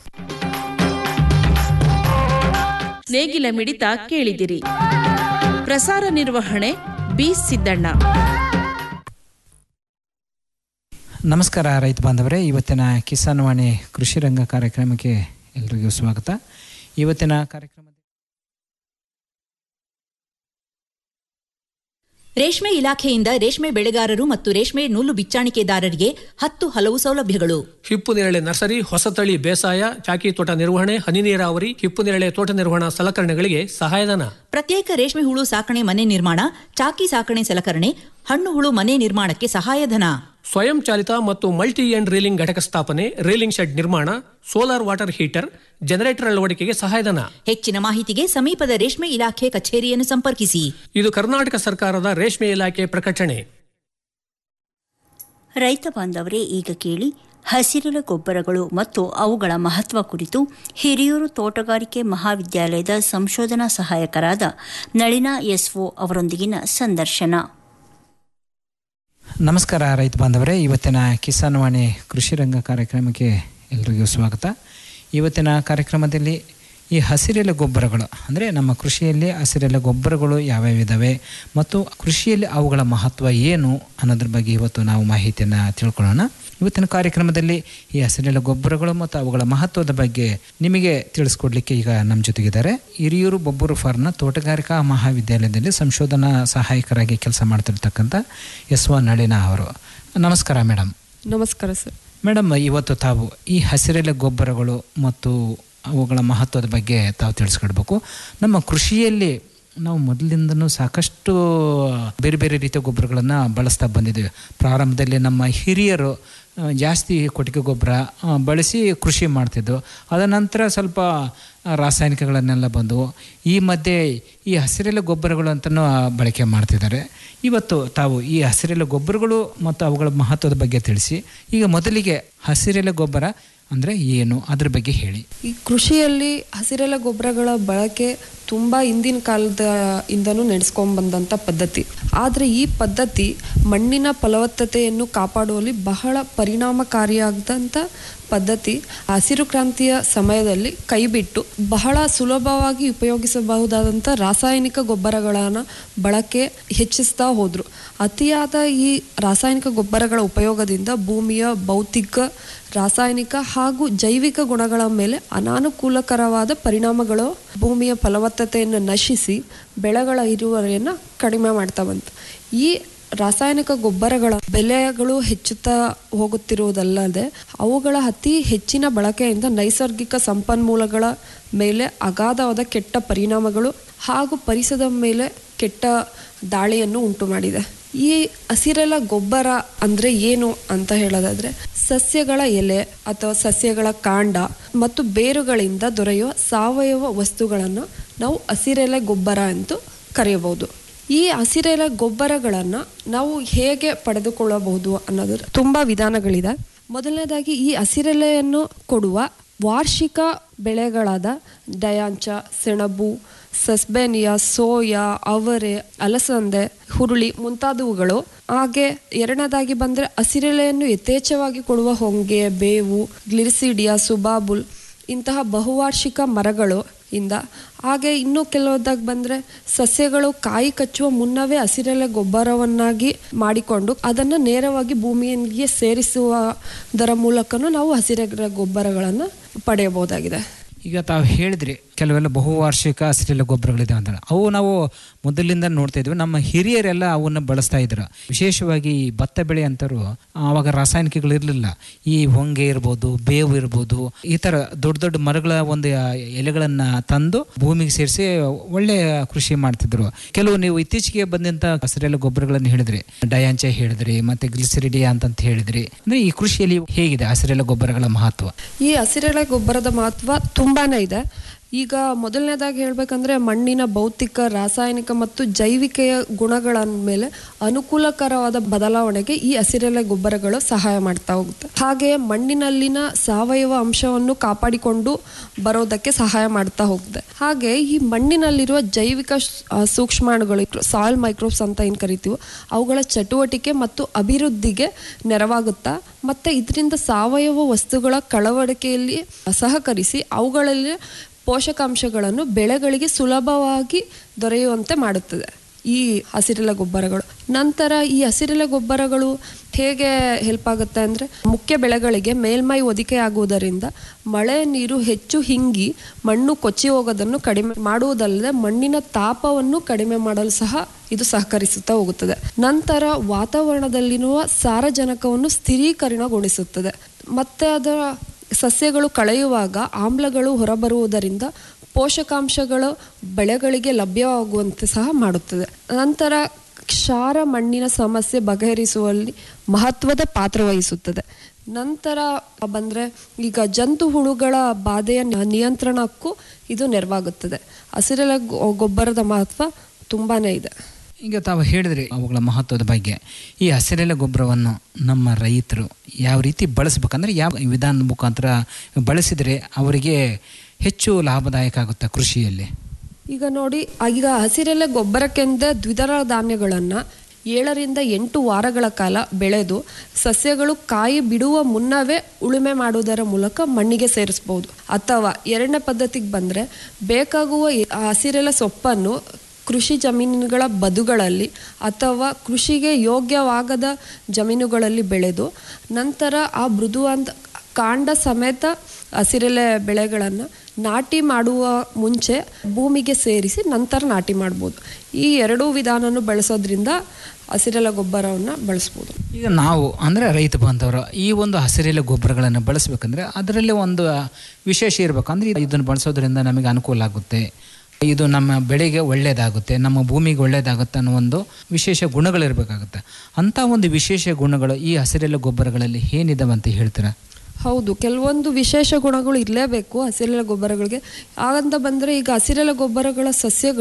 ನೇಗಿಲ ಮಿಡಿತ ಕೇಳಿದಿರಿ ಪ್ರಸಾರ ನಿರ್ವಹಣೆ ಬಿ ಸಿದ್ದಣ್ಣ ನಮಸ್ಕಾರ ರೈತ ಬಾಂಧವರೇ ಇವತ್ತಿನ ಕಿಸಾನ್ ವಾಣಿ ಕೃಷಿ ರಂಗ ಕಾರ್ಯಕ್ರಮಕ್ಕೆ ಎಲ್ರಿಗೂ ಸ್ವಾಗತ ಇವತ್ತಿನ ಕಾರ್ಯಕ್ರಮ ರೇಷ್ಮೆ ಇಲಾಖೆಯಿಂದ ರೇಷ್ಮೆ ಬೆಳೆಗಾರರು ಮತ್ತು ರೇಷ್ಮೆ ನೂಲು ಬಿಚ್ಚಾಣಿಕೆದಾರರಿಗೆ ಹತ್ತು ಹಲವು ಸೌಲಭ್ಯಗಳು ಹಿಪ್ಪು ನೇರಳೆ ನರ್ಸರಿ ಹೊಸತಳಿ ಬೇಸಾಯ ಚಾಕಿ ತೋಟ ನಿರ್ವಹಣೆ ಹನಿ ನೀರಾವರಿ ಹಿಪ್ಪು ನೇರಳೆ ತೋಟ ನಿರ್ವಹಣಾ ಸಲಕರಣೆಗಳಿಗೆ ಸಹಾಯಧನ ಪ್ರತ್ಯೇಕ ರೇಷ್ಮೆ ಹುಳು ಸಾಕಣೆ ಮನೆ ನಿರ್ಮಾಣ ಚಾಕಿ ಸಾಕಣೆ ಸಲಕರಣೆ ಹಣ್ಣು ಹುಳು ಮನೆ ನಿರ್ಮಾಣಕ್ಕೆ ಸಹಾಯಧನ ಸ್ವಯಂ ಚಾಲಿತ ಮತ್ತು ಮಲ್ಟಿ ಎಂಡ್ ರೀಲಿಂಗ್ ಘಟಕ ಸ್ಥಾಪನೆ ರೀಲಿಂಗ್ ಶೆಡ್ ನಿರ್ಮಾಣ ಸೋಲಾರ್ ವಾಟರ್ ಹೀಟರ್ ಜನರೇಟರ್ ಅಳವಡಿಕೆಗೆ ಸಹಾಯಧನ ಹೆಚ್ಚಿನ ಮಾಹಿತಿಗೆ ಸಮೀಪದ ರೇಷ್ಮೆ ಇಲಾಖೆ ಕಚೇರಿಯನ್ನು ಸಂಪರ್ಕಿಸಿ ಇದು ಕರ್ನಾಟಕ ಸರ್ಕಾರದ ರೇಷ್ಮೆ ಇಲಾಖೆ ಪ್ರಕಟಣೆ ರೈತ ಬಾಂಧವರೇ ಈಗ ಕೇಳಿ ಹಸಿರೆಲೆ ಗೊಬ್ಬರಗಳು ಮತ್ತು ಅವುಗಳ ಮಹತ್ವ ಕುರಿತು ಹಿರಿಯೂರು ತೋಟಗಾರಿಕೆ ಮಹಾವಿದ್ಯಾಲಯದ ಸಂಶೋಧನಾ ಸಹಾಯಕರಾದ ನಳಿನಾ ಎಸ್ಒ ಅವರೊಂದಿಗಿನ ಸಂದರ್ಶನ ನಮಸ್ಕಾರ ರೈತ ಬಾಂಧವರೇ ಇವತ್ತಿನ ಕಿಸಾನ್ ವಾಣಿ ಕೃಷಿ ರಂಗ ಕಾರ್ಯಕ್ರಮಕ್ಕೆ ಎಲ್ರಿಗೂ ಸ್ವಾಗತ ಇವತ್ತಿನ ಕಾರ್ಯಕ್ರಮದಲ್ಲಿ ಈ ಹಸಿರೆಲೆ ಗೊಬ್ಬರಗಳು ಅಂದರೆ ನಮ್ಮ ಕೃಷಿಯಲ್ಲಿ ಹಸಿರೆಲೆ ಗೊಬ್ಬರಗಳು ಯಾವ್ಯಾವ ಇದ್ದಾವೆ ಮತ್ತು ಕೃಷಿಯಲ್ಲಿ ಅವುಗಳ ಮಹತ್ವ ಏನು ಅನ್ನೋದ್ರ ಬಗ್ಗೆ ಇವತ್ತು ನಾವು ಮಾಹಿತಿಯನ್ನು ತಿಳ್ಕೊಳ್ಳೋಣ ಇವತ್ತಿನ ಕಾರ್ಯಕ್ರಮದಲ್ಲಿ ಈ ಹಸಿರೆಲೆ ಗೊಬ್ಬರಗಳು ಮತ್ತು ಅವುಗಳ ಮಹತ್ವದ ಬಗ್ಗೆ ನಿಮಗೆ ತಿಳಿಸ್ಕೊಡ್ಲಿಕ್ಕೆ ಈಗ ನಮ್ಮ ಜೊತೆಗಿದ್ದಾರೆ ಹಿರಿಯೂರು ಬೊಬ್ಬರು ಫಾರ್ಮ್ನ ತೋಟಗಾರಿಕಾ ಮಹಾವಿದ್ಯಾಲಯದಲ್ಲಿ ಸಂಶೋಧನಾ ಸಹಾಯಕರಾಗಿ ಕೆಲಸ ಮಾಡ್ತಿರ್ತಕ್ಕಂಥ ಎಸ್ ವ ನಳಿನಾ ಅವರು ನಮಸ್ಕಾರ ಮೇಡಮ್ ನಮಸ್ಕಾರ ಸರ್ ಮೇಡಮ್ ಇವತ್ತು ತಾವು ಈ ಹಸಿರೆಲೆ ಗೊಬ್ಬರಗಳು ಮತ್ತು ಅವುಗಳ ಮಹತ್ವದ ಬಗ್ಗೆ ತಾವು ತಿಳಿಸ್ಕೊಡ್ಬೇಕು ನಮ್ಮ ಕೃಷಿಯಲ್ಲಿ ನಾವು ಮೊದಲಿಂದನೂ ಸಾಕಷ್ಟು ಬೇರೆ ಬೇರೆ ರೀತಿಯ ಗೊಬ್ಬರಗಳನ್ನು ಬಳಸ್ತಾ ಬಂದಿದ್ದೀವಿ ಪ್ರಾರಂಭದಲ್ಲಿ ನಮ್ಮ ಹಿರಿಯರು ಆ, ಜಾಸ್ತಿ ಕೊಟ್ಟಿಗೆ ಗೊಬ್ಬರ ಆ, ಬಳಸಿ ಕೃಷಿ ಮಾಡ್ತಿದ್ದು ಅದ ನಂತರ ಸ್ವಲ್ಪ ಆ, ರಾಸಾಯನಿಕಗಳನ್ನೆಲ್ಲ ಬಂದವು ಈ ಮಧ್ಯೆ ಈ ಹಸಿರೆಲೆ ಗೊಬ್ಬರಗಳು ಅಂತಲೂ ಬಳಕೆ ಮಾಡ್ತಿದ್ದಾರೆ ಇವತ್ತು ತಾವು ಈ ಹಸಿರೆಲೆ ಗೊಬ್ಬರಗಳು ಮತ್ತು ಅವುಗಳ ಮಹತ್ವದ ಬಗ್ಗೆ ತಿಳಿಸಿ ಈಗ ಮೊದಲಿಗೆ ಹಸಿರೆಲೆ ಗೊಬ್ಬರ ಅಂದರೆ ಏನು ಅದ್ರ ಬಗ್ಗೆ ಹೇಳಿ ಈ ಕೃಷಿಯಲ್ಲಿ ಹಸಿರೆಲೆ ಗೊಬ್ಬರಗಳ ಬಳಕೆ ತುಂಬ ಹಿಂದಿನ ಕಾಲದ ಇಂದನೂ ನಡೆಸ್ಕೊಂಡ್ ಬಂದಂಥ ಪದ್ಧತಿ ಆದರೆ ಈ ಪದ್ಧತಿ ಮಣ್ಣಿನ ಫಲವತ್ತತೆಯನ್ನು ಕಾಪಾಡುವಲ್ಲಿ ಬಹಳ ಪರಿಣಾಮಕಾರಿಯಾದಂಥ ಪದ್ಧತಿ ಹಸಿರು ಕ್ರಾಂತಿಯ ಸಮಯದಲ್ಲಿ ಕೈಬಿಟ್ಟು ಬಹಳ ಸುಲಭವಾಗಿ ಉಪಯೋಗಿಸಬಹುದಾದಂಥ ರಾಸಾಯನಿಕ ಗೊಬ್ಬರಗಳನ್ನು ಬಳಕೆ ಹೆಚ್ಚಿಸ್ತಾ ಹೋದರು ಅತಿಯಾದ ಈ ರಾಸಾಯನಿಕ ಗೊಬ್ಬರಗಳ ಉಪಯೋಗದಿಂದ ಭೂಮಿಯ ಭೌತಿಕ ರಾಸಾಯನಿಕ ಹಾಗೂ ಜೈವಿಕ ಗುಣಗಳ ಮೇಲೆ ಅನಾನುಕೂಲಕರವಾದ ಪರಿಣಾಮಗಳು ಭೂಮಿಯ ಫಲವತ್ತತೆಯನ್ನು ನಶಿಸಿ ಬೆಳೆಗಳ ಇಳುವರಿಯನ್ನು ಕಡಿಮೆ ಮಾಡ್ತಾ ಬಂತು ಈ ರಾಸಾಯನಿಕ ಗೊಬ್ಬರಗಳ ಬೆಲೆಗಳು ಹೆಚ್ಚುತ್ತಾ ಹೋಗುತ್ತಿರುವುದಲ್ಲದೆ ಅವುಗಳ ಅತಿ ಹೆಚ್ಚಿನ ಬಳಕೆಯಿಂದ ನೈಸರ್ಗಿಕ ಸಂಪನ್ಮೂಲಗಳ ಮೇಲೆ ಅಗಾಧವಾದ ಕೆಟ್ಟ ಪರಿಣಾಮಗಳು ಹಾಗೂ ಪರಿಸರದ ಮೇಲೆ ಕೆಟ್ಟ ದಾಳಿಯನ್ನು ಉಂಟು ಮಾಡಿದೆ ಈ ಹಸಿರೆಲ ಗೊಬ್ಬರ ಅಂದರೆ ಏನು ಅಂತ ಹೇಳೋದಾದ್ರೆ ಸಸ್ಯಗಳ ಎಲೆ ಅಥವಾ ಸಸ್ಯಗಳ ಕಾಂಡ ಮತ್ತು ಬೇರುಗಳಿಂದ ದೊರೆಯುವ ಸಾವಯವ ವಸ್ತುಗಳನ್ನು ನಾವು ಹಸಿರೆಲೆ ಗೊಬ್ಬರ ಎಂದು ಕರೆಯಬಹುದು ಈ ಹಸಿರೆಲೆ ಗೊಬ್ಬರಗಳನ್ನು ನಾವು ಹೇಗೆ ಪಡೆದುಕೊಳ್ಳಬಹುದು ಅನ್ನೋದ್ರ ತುಂಬ ವಿಧಾನಗಳಿದೆ ಮೊದಲನೇದಾಗಿ ಈ ಹಸಿರೆಲೆಯನ್ನು ಕೊಡುವ ವಾರ್ಷಿಕ ಬೆಳೆಗಳಾದ ಡಯಾಂಚ ಸೆಣಬು ಸಸ್ಬೆನಿಯಾ ಸೋಯಾ ಅವರೆ ಅಲಸಂದೆ ಹುರುಳಿ ಮುಂತಾದವುಗಳು ಹಾಗೆ ಎರಡನೇದಾಗಿ ಬಂದರೆ ಹಸಿರೆಲೆಯನ್ನು ಯಥೇಚ್ಛವಾಗಿ ಕೊಡುವ ಹೊಂಗೆ ಬೇವು ಗ್ಲಿರಿಸಿಡಿಯಾ ಸುಬಾಬುಲ್ ಇಂತಹ ಬಹುವಾರ್ಷಿಕ ಮರಗಳು ಇಂದ ಹಾಗೆ ಇನ್ನೂ ಕೆಲವದಾಗ ಬಂದರೆ ಸಸ್ಯಗಳು ಕಾಯಿ ಕಚ್ಚುವ ಮುನ್ನವೇ ಹಸಿರೆಲೆ ಗೊಬ್ಬರವನ್ನಾಗಿ ಮಾಡಿಕೊಂಡು ಅದನ್ನು ನೇರವಾಗಿ ಭೂಮಿಗೆ ಸೇರಿಸುವುದರ ಮೂಲಕನೂ ನಾವು ಹಸಿರೆಲೆ ಗೊಬ್ಬರಗಳನ್ನು ಪಡೆಯಬಹುದಾಗಿದೆ ಈಗ ತಾವು ಹೇಳಿದ್ರಿ ಕೆಲವೆಲ್ಲ ಬಹುವಾರ್ಷಿಕ ಹಸಿರೆಲೆ ಗೊಬ್ಬರಗಳಿದೆ ಅಂತ ಅವು ನಾವು ಮೊದಲಿಂದ ನೋಡ್ತಾ ಇದ್ವಿ ನಮ್ಮ ಹಿರಿಯರೆಲ್ಲ ಅವನ್ನ ಬಳಸ್ತಾ ಇದ್ರು ವಿಶೇಷವಾಗಿ ಈ ಭತ್ತ ಬೆಳೆ ಅಂತರು ಆವಾಗ ರಾಸಾಯನಿಕಗಳು ಇರಲಿಲ್ಲ ಈ ಹೊಂಗೆ ಇರ್ಬೋದು ಬೇವು ಇರ್ಬೋದು ಈ ಥರ ದೊಡ್ಡ ದೊಡ್ಡ ಮರಗಳ ಒಂದು ಎಲೆಗಳನ್ನು ತಂದು ಭೂಮಿಗೆ ಸೇರಿಸಿ ಒಳ್ಳೆ ಕೃಷಿ ಮಾಡ್ತಿದ್ರು ಕೆಲವು ನೀವು ಇತ್ತೀಚೆಗೆ ಬಂದಂಥ ಹಸಿರೆಲೆ ಗೊಬ್ಬರಗಳನ್ನು ಹೇಳಿದ್ರಿ ಡಯಾಂಚ ಹೇಳಿದ್ರಿ ಮತ್ತೆ ಗ್ಲಿಸರಿಡಿಯಾ ಅಂತಂತ ಹೇಳಿದ್ರಿ ಅಂದ್ರೆ ಈ ಕೃಷಿಯಲ್ಲಿ ಹೇಗಿದೆ ಹಸಿರೆಲೆ ಗೊಬ್ಬರಗಳ ಮಹತ್ವ ಈ ಹಸಿರೆಲೆ ಗೊಬ್ಬರದ ಮಹತ್ವ ತುಂಬಾನೇ ಇದೆ ಈಗ ಮೊದಲನೇದಾಗಿ ಹೇಳ್ಬೇಕಂದ್ರೆ ಮಣ್ಣಿನ ಭೌತಿಕ ರಾಸಾಯನಿಕ ಮತ್ತು ಜೈವಿಕೆಯ ಗುಣಗಳ ಮೇಲೆ ಅನುಕೂಲಕರವಾದ ಬದಲಾವಣೆಗೆ ಈ ಹಸಿರೆಲೆ ಗೊಬ್ಬರಗಳು ಸಹಾಯ ಮಾಡ್ತಾ ಹೋಗುತ್ತೆ ಹಾಗೆ ಮಣ್ಣಿನಲ್ಲಿನ ಸಾವಯವ ಅಂಶವನ್ನು ಕಾಪಾಡಿಕೊಂಡು ಬರೋದಕ್ಕೆ ಸಹಾಯ ಮಾಡ್ತಾ ಹೋಗುತ್ತೆ ಹಾಗೆ ಈ ಮಣ್ಣಿನಲ್ಲಿರುವ ಜೈವಿಕ ಶ್- ಆ, ಸೂಕ್ಷ್ಮಾಣುಗಳು ಸಾಯಿಲ್ ಮೈಕ್ರೋಬ್ಸ್ ಅಂತ ಏನು ಕರಿತೀವೋ ಅವುಗಳ ಚಟುವಟಿಕೆ ಮತ್ತು ಅಭಿವೃದ್ಧಿಗೆ ನೆರವಾಗುತ್ತಾ ಮತ್ತೆ ಇದರಿಂದ ಸಾವಯವ ವಸ್ತುಗಳ ಕಳವಳಿಕೆಯಲ್ಲಿ ಸಹಕರಿಸಿ ಅವುಗಳಲ್ಲಿ ಪೋಷಕಾಂಶಗಳನ್ನು ಬೆಳೆಗಳಿಗೆ ಸುಲಭವಾಗಿ ದೊರೆಯುವಂತೆ ಮಾಡುತ್ತದೆ ಈ ಹಸಿರೆಲೆ ಗೊಬ್ಬರಗಳು ನಂತರ ಈ ಹಸಿರೆಲೆ ಗೊಬ್ಬರಗಳು ಹೇಗೆ ಹೆಲ್ಪ್ ಆಗುತ್ತೆ ಅಂದರೆ ಮುಖ್ಯ ಬೆಳೆಗಳಿಗೆ ಮೇಲ್ಮೈ ಒದಿಕೆ ಆಗುವುದರಿಂದ ಮಳೆ ನೀರು ಹೆಚ್ಚು ಹಿಂಗಿ ಮಣ್ಣು ಕೊಚ್ಚಿ ಹೋಗೋದನ್ನು ಕಡಿಮೆ ಮಾಡುವುದಲ್ಲದೆ ಮಣ್ಣಿನ ತಾಪವನ್ನು ಕಡಿಮೆ ಮಾಡಲು ಸಹ ಇದು ಸಹಕರಿಸುತ್ತಾ ಹೋಗುತ್ತದೆ ನಂತರ ವಾತಾವರಣದಲ್ಲಿರುವ ಸಾರಜನಕವನ್ನು ಸ್ಥಿರೀಕರಣಗೊಳಿಸುತ್ತದೆ ಮತ್ತೆ ಅದರ ಸಸ್ಯಗಳು ಕಳೆಯುವಾಗ ಆಮ್ಲಗಳು ಹೊರಬರುವುದರಿಂದ ಪೋಷಕಾಂಶಗಳು ಬೆಳೆಗಳಿಗೆ ಲಭ್ಯವಾಗುವಂತೆ ಸಹ ಮಾಡುತ್ತದೆ ನಂತರ ಕ್ಷಾರ ಮಣ್ಣಿನ ಸಮಸ್ಯೆ ಬಗೆಹರಿಸುವಲ್ಲಿ ಮಹತ್ವದ ಪಾತ್ರ ವಹಿಸುತ್ತದೆ ನಂತರ ಬಂದರೆ ಈಗ ಜಂತು ಹುಳುಗಳ ಬಾಧೆಯ ನ- ನಿಯಂತ್ರಣಕ್ಕೂ ಇದು ನೆರವಾಗುತ್ತದೆ ಹಸಿರೆಲೆ ಗೊ- ಗೊಬ್ಬರದ ಮಹತ್ವ ತುಂಬಾ ಇದೆ ಈಗ ತಾವು ಹೇಳಿದ್ರಿ ಅವುಗಳ ಮಹತ್ವದ ಬಗ್ಗೆ ಈ ಹಸಿರೆಲೆ ಗೊಬ್ಬರವನ್ನು ನಮ್ಮ ರೈತರು ಯಾವ ರೀತಿ ಬಳಸ್ಬೇಕಂದ್ರೆ ಯಾವ ವಿಧಾನದ ಮುಖಾಂತರ ಬಳಸಿದರೆ ಅವರಿಗೆ ಹೆಚ್ಚು ಲಾಭದಾಯಕ ಆಗುತ್ತೆ ಕೃಷಿಯಲ್ಲಿ ಈಗ ನೋಡಿ ಈಗ ಹಸಿರೆಲೆ ಗೊಬ್ಬರಕ್ಕೆಂದೇ ದ್ವಿದಳ ಧಾನ್ಯಗಳನ್ನು ಏಳರಿಂದ ಎಂಟು ವಾರಗಳ ಕಾಲ ಬೆಳೆದು ಸಸ್ಯಗಳು ಕಾಯಿ ಬಿಡುವ ಮುನ್ನವೇ ಉಳುಮೆ ಮಾಡುವುದರ ಮೂಲಕ ಮಣ್ಣಿಗೆ ಸೇರಿಸಬಹುದು ಅಥವಾ ಎರಡನೇ ಪದ್ಧತಿಗೆ ಬಂದರೆ ಬೇಕಾಗುವ ಈ ಹಸಿರೆಲೆ ಸೊಪ್ಪನ್ನು ಕೃಷಿ ಜಮೀನುಗಳ ಬದುಗಳಲ್ಲಿ ಅಥವಾ ಕೃಷಿಗೆ ಯೋಗ್ಯವಾಗದ ಜಮೀನುಗಳಲ್ಲಿ ಬೆಳೆದು ನಂತರ ಆ ಮೃದುವಾದ ಕಾಂಡ ಸಮೇತ ಹಸಿರೆಲೆ ಬೆಳೆಗಳನ್ನು ನಾಟಿ ಮಾಡುವ ಮುಂಚೆ ಭೂಮಿಗೆ ಸೇರಿಸಿ ನಂತರ ನಾಟಿ ಮಾಡ್ಬೋದು ಈ ಎರಡೂ ವಿಧಾನವನ್ನು ಬಳಸೋದ್ರಿಂದ ಹಸಿರೆಲೆ ಗೊಬ್ಬರವನ್ನು ಬಳಸ್ಬೋದು ಈಗ ನಾವು ಅಂದರೆ ರೈತ ಬಾಂಧವರು ಈ ಒಂದು ಹಸಿರೆಲೆ ಗೊಬ್ಬರಗಳನ್ನು ಬಳಸಬೇಕಂದ್ರೆ ಅದರಲ್ಲಿ ಒಂದು ವಿಶೇಷ ಇರಬೇಕು ಅಂದರೆ ಇದನ್ನು ಬಳಸೋದ್ರಿಂದ ನಮಗೆ ಅನುಕೂಲ ಆಗುತ್ತೆ ಇದು ನಮ್ಮ ಬೆಳೆಗೆ ಒಳ್ಳೆಯದಾಗುತ್ತೆ ನಮ್ಮ ಭೂಮಿಗೆ ಒಳ್ಳೆಯದಾಗುತ್ತೆ ಅನ್ನೋ ಒಂದು ವಿಶೇಷ ಗುಣಗಳಿರಬೇಕಾಗುತ್ತೆ ಅಂಥ ಒಂದು ವಿಶೇಷ ಗುಣಗಳು ಈ ಹಸಿರೆಲೆ ಗೊಬ್ಬರಗಳಲ್ಲಿ ಏನಿದಾವೆ ಅಂತ ಹೇಳ್ತೀರಾ ಹೌದು ಕೆಲವೊಂದು ವಿಶೇಷ ಗುಣಗಳು ಇರಲೇಬೇಕು ಹಸಿರೆಲೆ ಗೊಬ್ಬರಗಳಿಗೆ ಹಾಗಂತ ಬಂದರೆ ಈಗ ಹಸಿರೆಲೆ ಗೊಬ್ಬರಗಳ ಸಸ್ಯಗಳು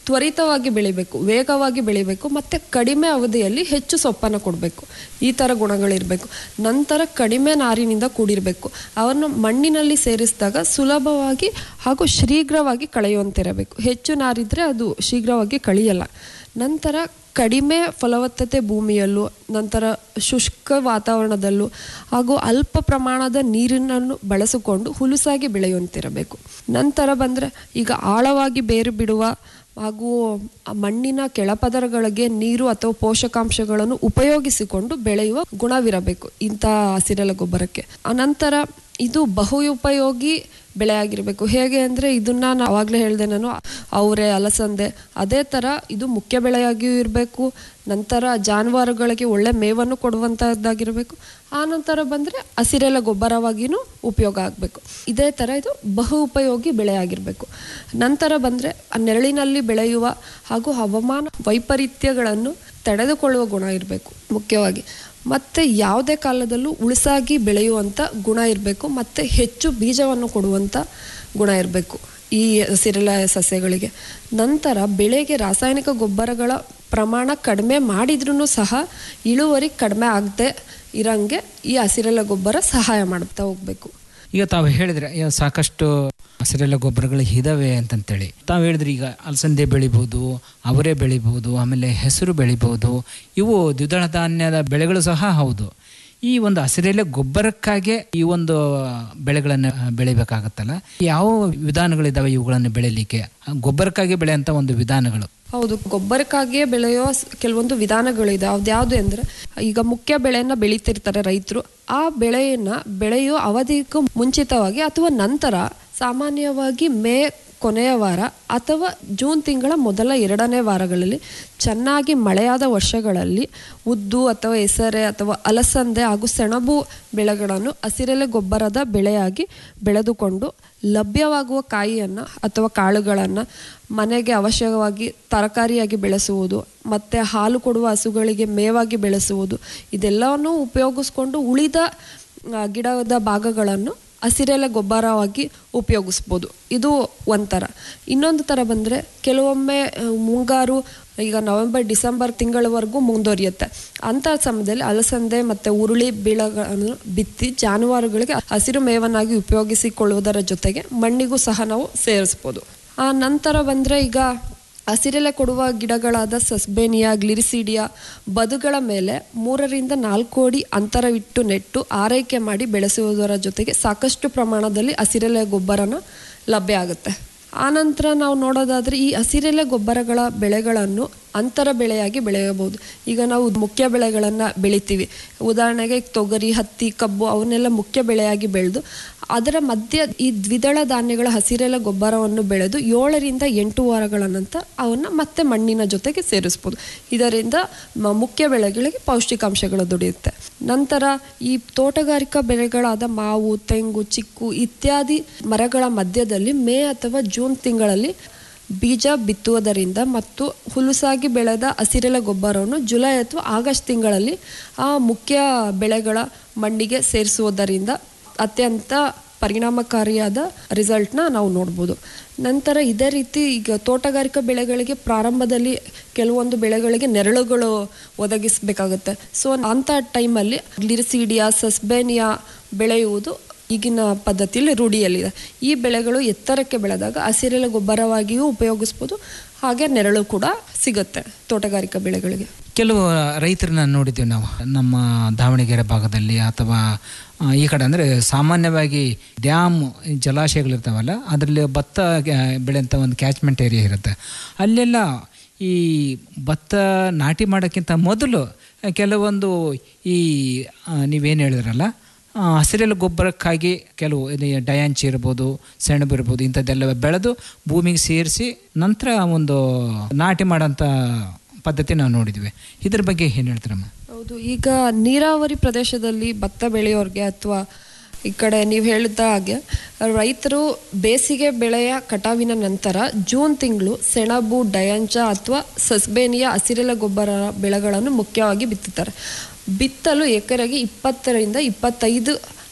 ತ್ವರಿತವಾಗಿ ಬೆಳಿಬೇಕು ವೇಗವಾಗಿ ಬೆಳಿಬೇಕು ಮತ್ತು ಕಡಿಮೆ ಅವಧಿಯಲ್ಲಿ ಹೆಚ್ಚು ಸೊಪ್ಪನ್ನು ಕೊಡಬೇಕು ಈ ಥರ ಗುಣಗಳಿರಬೇಕು ನಂತರ ಕಡಿಮೆ ನಾರಿನಿಂದ ಕೂಡಿರಬೇಕು ಅವನ್ನು ಮಣ್ಣಿನಲ್ಲಿ ಸೇರಿಸಿದಾಗ ಸುಲಭವಾಗಿ ಹಾಗೂ ಶೀಘ್ರವಾಗಿ ಕಳೆಯುವಂತಿರಬೇಕು ಹೆಚ್ಚು ನಾರಿದ್ರೆ ಅದು ಶೀಘ್ರವಾಗಿ ಕಳಿಯಲ್ಲ ನಂತರ ಕಡಿಮೆ ಫಲವತ್ತತೆ ಭೂಮಿಯಲ್ಲೂ ನಂತರ ಶುಷ್ಕ ವಾತಾವರಣದಲ್ಲೂ ಹಾಗೂ ಅಲ್ಪ ಪ್ರಮಾಣದ ನೀರನ್ನು ಬಳಸಿಕೊಂಡು ಹುಲುಸಾಗಿ ಬೆಳೆಯುವಂತಿರಬೇಕು ನಂತರ ಬಂದರೆ ಈಗ ಆಳವಾಗಿ ಬೇರು ಬಿಡುವ ಹಾಗೂ ಆ ಮಣ್ಣಿನ ಕೆಳಪದರಗಳಿಗೆ ನೀರು ಅಥವಾ ಪೋಷಕಾಂಶಗಳನ್ನು ಉಪಯೋಗಿಸಿಕೊಂಡು ಬೆಳೆಯುವ ಗುಣವಿರಬೇಕು ಇಂಥ ಹಸಿರೆಲೆ ಗೊಬ್ಬರಕ್ಕೆ ಅನಂತರ ಇದು ಬಹು ಉಪಯೋಗಿ ಬೆಳೆ ಆಗಿರಬೇಕು ಹೇಗೆ ಅಂದರೆ ಇದನ್ನ ನಾನು ಆವಾಗಲೇ ಹೇಳಿದೆ ನಾನು ಅವರೆ ಅಲಸಂದೆ ಅದೇ ಥರ ಇದು ಮುಖ್ಯ ಬೆಳೆಯಾಗಿಯೂ ಇರಬೇಕು ನಂತರ ಜಾನುವಾರುಗಳಿಗೆ ಒಳ್ಳೆ ಮೇವನ್ನು ಕೊಡುವಂಥದ್ದಾಗಿರಬೇಕು ಆ ನಂತರ ಬಂದರೆ ಹಸಿರೆಲೆ ಗೊಬ್ಬರವಾಗಿಯೂ ಉಪಯೋಗ ಆಗಬೇಕು ಇದೇ ಥರ ಇದು ಬಹು ಉಪಯೋಗಿ ಬೆಳೆ ಆಗಿರಬೇಕು ನಂತರ ಬಂದರೆ ನೆರಳಿನಲ್ಲಿ ಬೆಳೆಯುವ ಹಾಗೂ ಹವಾಮಾನ ವೈಪರೀತ್ಯಗಳನ್ನು ತಡೆದುಕೊಳ್ಳುವ ಗುಣ ಇರಬೇಕು ಮುಖ್ಯವಾಗಿ ಮತ್ತು ಯಾವುದೇ ಕಾಲದಲ್ಲೂ ಉಳಿಸಾಗಿ ಬೆಳೆಯುವಂಥ ಗುಣ ಇರಬೇಕು ಮತ್ತು ಹೆಚ್ಚು ಬೀಜವನ್ನು ಕೊಡುವಂಥ ಗುಣ ಇರಬೇಕು ಈ ಹಸಿರೆಲೆ ಸಸ್ಯಗಳಿಗೆ ನಂತರ ಬೆಳೆಗೆ ರಾಸಾಯನಿಕ ಗೊಬ್ಬರಗಳ ಪ್ರಮಾಣ ಕಡಿಮೆ ಮಾಡಿದ್ರೂ ಸಹ ಇಳುವರಿ ಕಡಿಮೆ ಆಗದೆ ಇರಂಗೆ ಈ ಹಸಿರೆಲೆ ಗೊಬ್ಬರ ಸಹಾಯ ಮಾಡ್ತಾ ಹೋಗಬೇಕು ಈಗ ತಾವು ಹೇಳಿದ್ರೆ ಈಗ ಸಾಕಷ್ಟು ಹಸಿರೆಲೆ ಗೊಬ್ಬರಗಳು ಇದಾವೆ ಅಂತಂತೇಳಿ ತಾವು ಹೇಳಿದ್ರೆ ಈಗ ಅಲಸಂದೆ ಬೆಳಿಬೋದು ಅವರೆ ಬೆಳಿಬೋದು ಆಮೇಲೆ ಹೆಸರು ಬೆಳಿಬೋದು ಇವು ದ್ವಿದಳ ಧಾನ್ಯದ ಬೆಳೆಗಳು ಸಹ ಹೌದು ಈ ಒಂದು ಹಸಿರೆಲೆ ಗೊಬ್ಬರಕ್ಕಾಗಿ ಈ ಒಂದು ಬೆಳೆಗಳನ್ನು ಬೆಳಿಬೇಕಾಗತ್ತಲ್ಲ ಯಾವ ವಿಧಾನಗಳಿದಾವೆ ಇವುಗಳನ್ನು ಬೆಳಿಲಿಕ್ಕೆ ಗೊಬ್ಬರಕ್ಕಾಗಿ ಬೆಳೆಯಂತ ಒಂದು ವಿಧಾನಗಳು ಹೌದು ಗೊಬ್ಬರಕ್ಕಾಗಿಯೇ ಬೆಳೆಯೋ ಸ್- ಕೆಲವೊಂದು ವಿಧಾನಗಳಿದೆ ಯಾವ್ದು ಅಂದರೆ ಈಗ ಮುಖ್ಯ ಬೆಳೆಯನ್ನ ಬೆಳೀತಿರ್ತಾರೆ ರೈತರು ಆ ಬೆಳೆಯನ್ನ ಬೆಳೆಯೋ ಅವಧಿಗೂ ಮುಂಚಿತವಾಗಿ ಅಥವಾ ನಂತರ ಸಾಮಾನ್ಯವಾಗಿ ಮೇ ಕೊನೆಯ ವಾರ ಅಥವಾ ಜೂನ್ ತಿಂಗಳ ಮೊದಲ ಎರಡನೇ ವಾರಗಳಲ್ಲಿ ಚೆನ್ನಾಗಿ ಮಳೆಯಾದ ವರ್ಷಗಳಲ್ಲಿ ಉದ್ದು ಅಥವಾ ಹೆಸರೆ ಅಥವಾ ಅಲಸಂದೆ ಹಾಗೂ ಸೆಣಬು ಬೆಳೆಗಳನ್ನು ಹಸಿರೆಲೆ ಗೊಬ್ಬರದ ಬೆಳೆಯಾಗಿ ಬೆಳೆದುಕೊಂಡು ಲಭ್ಯವಾಗುವ ಕಾಯಿಯನ್ನು ಅಥವಾ ಕಾಳುಗಳನ್ನು ಮನೆಗೆ ಅವಶ್ಯಕವಾಗಿ ತರಕಾರಿಯಾಗಿ ಬೆಳೆಸುವುದು ಮತ್ತು ಹಾಲು ಕೊಡುವ ಹಸುಗಳಿಗೆ ಮೇವಾಗಿ ಬೆಳೆಸುವುದು ಇದೆಲ್ಲವನ್ನು ಉಪಯೋಗಿಸ್ಕೊಂಡು ಉಳಿದ ಆ, ಗಿಡದ ಭಾಗಗಳನ್ನು ಹಸಿರೆಲೆ ಗೊಬ್ಬರವಾಗಿ ಉಪಯೋಗಿಸ್ಬೋದು ಇದು ಒಂಥರ ಇನ್ನೊಂದು ಥರ ಬಂದರೆ ಕೆಲವೊಮ್ಮೆ ಆ, ಮುಂಗಾರು ಈಗ ನವೆಂಬರ್ ಡಿಸೆಂಬರ್ ತಿಂಗಳವರೆಗೂ ಮುಂದುವರಿಯುತ್ತೆ ಅಂಥ ಸಮಯದಲ್ಲಿ ಅಲಸಂದೆ ಮತ್ತು ಉರುಳಿ ಬೀಳಗಳನ್ನು ಬಿತ್ತಿ ಜಾನುವಾರುಗಳಿಗೆ ಹಸಿರು ಮೇವನ್ನಾಗಿ ಉಪಯೋಗಿಸಿಕೊಳ್ಳುವುದರ ಜೊತೆಗೆ ಮಣ್ಣಿಗೂ ಸಹ ನಾವು ಸೇರಿಸ್ಬೋದು ಆ ನಂತರ ಬಂದರೆ ಈಗ ಹಸಿರೆಲೆ ಕೊಡುವ ಗಿಡಗಳಾದ ಸಸ್ಬೇನಿಯಾ ಗ್ಲಿರಿಸಿಡಿಯಾ ಬದುಗಳ ಮೇಲೆ ಮೂರರಿಂದ ನಾಲ್ಕು ಅಡಿ ಅಂತರವಿಟ್ಟು ನೆಟ್ಟು ಆರೈಕೆ ಮಾಡಿ ಬೆಳೆಸುವುದರ ಜೊತೆಗೆ ಸಾಕಷ್ಟು ಪ್ರಮಾಣದಲ್ಲಿ ಹಸಿರೆಲೆ ಗೊಬ್ಬರನ ಲಭ್ಯ ಆಗುತ್ತೆ ಆನಂತರ ನಾವು ನೋಡೋದಾದರೆ ಈ ಹಸಿರೆಲೆ ಗೊಬ್ಬರಗಳ ಬೆಳೆಗಳನ್ನು ಅಂತರ ಬೆಳೆಯಾಗಿ ಬೆಳೆಯಬಹುದು ಈಗ ನಾವು ಮುಖ್ಯ ಬೆಳೆಗಳನ್ನು ಬೆಳಿತೀವಿ ಉದಾಹರಣೆಗೆ ತೊಗರಿ ಹತ್ತಿ ಕಬ್ಬು ಅವನ್ನೆಲ್ಲ ಮುಖ್ಯ ಬೆಳೆಯಾಗಿ ಬೆಳೆದು ಅದರ ಮಧ್ಯೆ ಈ ದ್ವಿದಳ ಧಾನ್ಯಗಳ ಹಸಿರೆಲೆ ಗೊಬ್ಬರವನ್ನು ಬೆಳೆದು ಏಳರಿಂದ ಎಂಟು ವಾರಗಳ ನಂತರ ಅವನ್ನು ಮತ್ತೆ ಮಣ್ಣಿನ ಜೊತೆಗೆ ಸೇರಿಸ್ಬೋದು ಇದರಿಂದ ಮ- ಮುಖ್ಯ ಬೆಳೆಗಳಿಗೆ ಪೌಷ್ಟಿಕಾಂಶಗಳು ದೊರೆಯುತ್ತೆ ನಂತರ ಈ ತೋಟಗಾರಿಕಾ ಬೆಳೆಗಳಾದ ಮಾವು ತೆಂಗು ಚಿಕ್ಕು ಇತ್ಯಾದಿ ಮರಗಳ ಮಧ್ಯದಲ್ಲಿ ಮೇ ಅಥವಾ ಜೂನ್ ತಿಂಗಳಲ್ಲಿ ಬೀಜ ಬಿತ್ತುವುದರಿಂದ ಮತ್ತು ಹುಲುಸಾಗಿ ಬೆಳೆದ ಹಸಿರೆಲೆ ಗೊಬ್ಬರವನ್ನು ಜುಲೈ ಅಥವಾ ಆಗಸ್ಟ್ ತಿಂಗಳಲ್ಲಿ ಆ ಮುಖ್ಯ ಬೆಳೆಗಳ ಮಣ್ಣಿಗೆ ಸೇರಿಸುವುದರಿಂದ ಅತ್ಯಂತ ಪರಿಣಾಮಕಾರಿಯಾದ ರಿಸಲ್ಟ್ನ ನಾವು ನೋಡ್ಬೋದು ನಂತರ ಇದೇ ರೀತಿ ಈಗ ತೋಟಗಾರಿಕಾ ಬೆಳೆಗಳಿಗೆ ಪ್ರಾರಂಭದಲ್ಲಿ ಕೆಲವೊಂದು ಬೆಳೆಗಳಿಗೆ ನೆರಳುಗಳು ಒದಗಿಸಬೇಕಾಗುತ್ತೆ ಸೊ ಅಂಥ ಟೈಮಲ್ಲಿ ಗ್ಲಿರಿಸಿಡಿಯಾ ಸಸ್ಬೇನಿಯಾ ಬೆಳೆಯುವುದು ಈಗಿನ ಪದ್ಧತಿಯಲ್ಲಿ ರೂಢಿಯಲ್ಲಿದೆ ಈ ಬೆಳೆಗಳು ಎತ್ತರಕ್ಕೆ ಬೆಳೆದಾಗ ಹಸಿರೆಲೆ ಗೊಬ್ಬರವಾಗಿಯೂ ಉಪಯೋಗಿಸ್ಬೋದು ಹಾಗೆ ನೆರಳು ಕೂಡ ಸಿಗುತ್ತೆ ತೋಟಗಾರಿಕಾ ಬೆಳೆಗಳಿಗೆ ಕೆಲವು ರೈತರನ್ನ ನೋಡಿದ್ದೀವಿ ನಾವು ನಮ್ಮ ದಾವಣಗೆರೆ ಭಾಗದಲ್ಲಿ ಅಥವಾ ಆ, ಈ ಕಡೆ ಅಂದರೆ ಸಾಮಾನ್ಯವಾಗಿ ಡ್ಯಾಮ್ ಜಲಾಶಯಗಳಿರ್ತಾವಲ್ಲ ಅದರಲ್ಲಿ ಭತ್ತ ಆ, ಬೆಳೆಯಂಥ ಒಂದು ಕ್ಯಾಚ್ಮೆಂಟ್ ಏರಿಯಾ ಇರುತ್ತೆ ಅಲ್ಲೆಲ್ಲ ಈ ಭತ್ತ ನಾಟಿ ಮಾಡೋಕ್ಕಿಂತ ಮೊದಲು ಕೆಲವೊಂದು ಈ ಆ, ನೀವೇನು ಹೇಳಿದ್ರಲ್ಲ ಆ, ಹಸಿರೆಲೆ ಗೊಬ್ಬರಕ್ಕಾಗಿ ಕೆಲವು ಇದು ಡಯಾಂಚಿ ಇರ್ಬೋದು ಸೆಣಬು ಇರ್ಬೋದು ಇಂಥದ್ದೆಲ್ಲ ಬೆಳೆದು ಭೂಮಿಗೆ ಸೇರಿಸಿ ನಂತರ ಒಂದು ನಾಟಿ ಮಾಡೋಂಥ ಪದ್ಧತಿ ನಾವು ನೋಡಿದ್ವಿ ಇದ್ರ ಬಗ್ಗೆ ಏನು ಹೇಳ್ತೀರಮ್ಮ ಹೌದು ಈಗ ನೀರಾವರಿ ಪ್ರದೇಶದಲ್ಲಿ ಭತ್ತ ಬೆಳೆಯೋರಿಗೆ ಅಥವಾ ಈ ಕಡೆ ನೀವು ಹೇಳಿದ ಹಾಗೆ ರೈತರು ಬೇಸಿಗೆ ಬೆಳೆಯ ಕಟಾವಿನ ನಂತರ ಜೂನ್ ತಿಂಗಳು ಸೆಣಬು ಡಯಾಂಚ ಅಥವಾ ಸಸ್ಬೇನಿಯ ಹಸಿರೆಲೆ ಗೊಬ್ಬರ ಬೆಳೆಗಳನ್ನು ಮುಖ್ಯವಾಗಿ ಬಿತ್ತುತ್ತಾರೆ ಬಿತ್ತಲು ಎಕರೆಗೆ ಇಪ್ಪತ್ತರಿಂದ ಇಪ್ಪತ್ತೈದು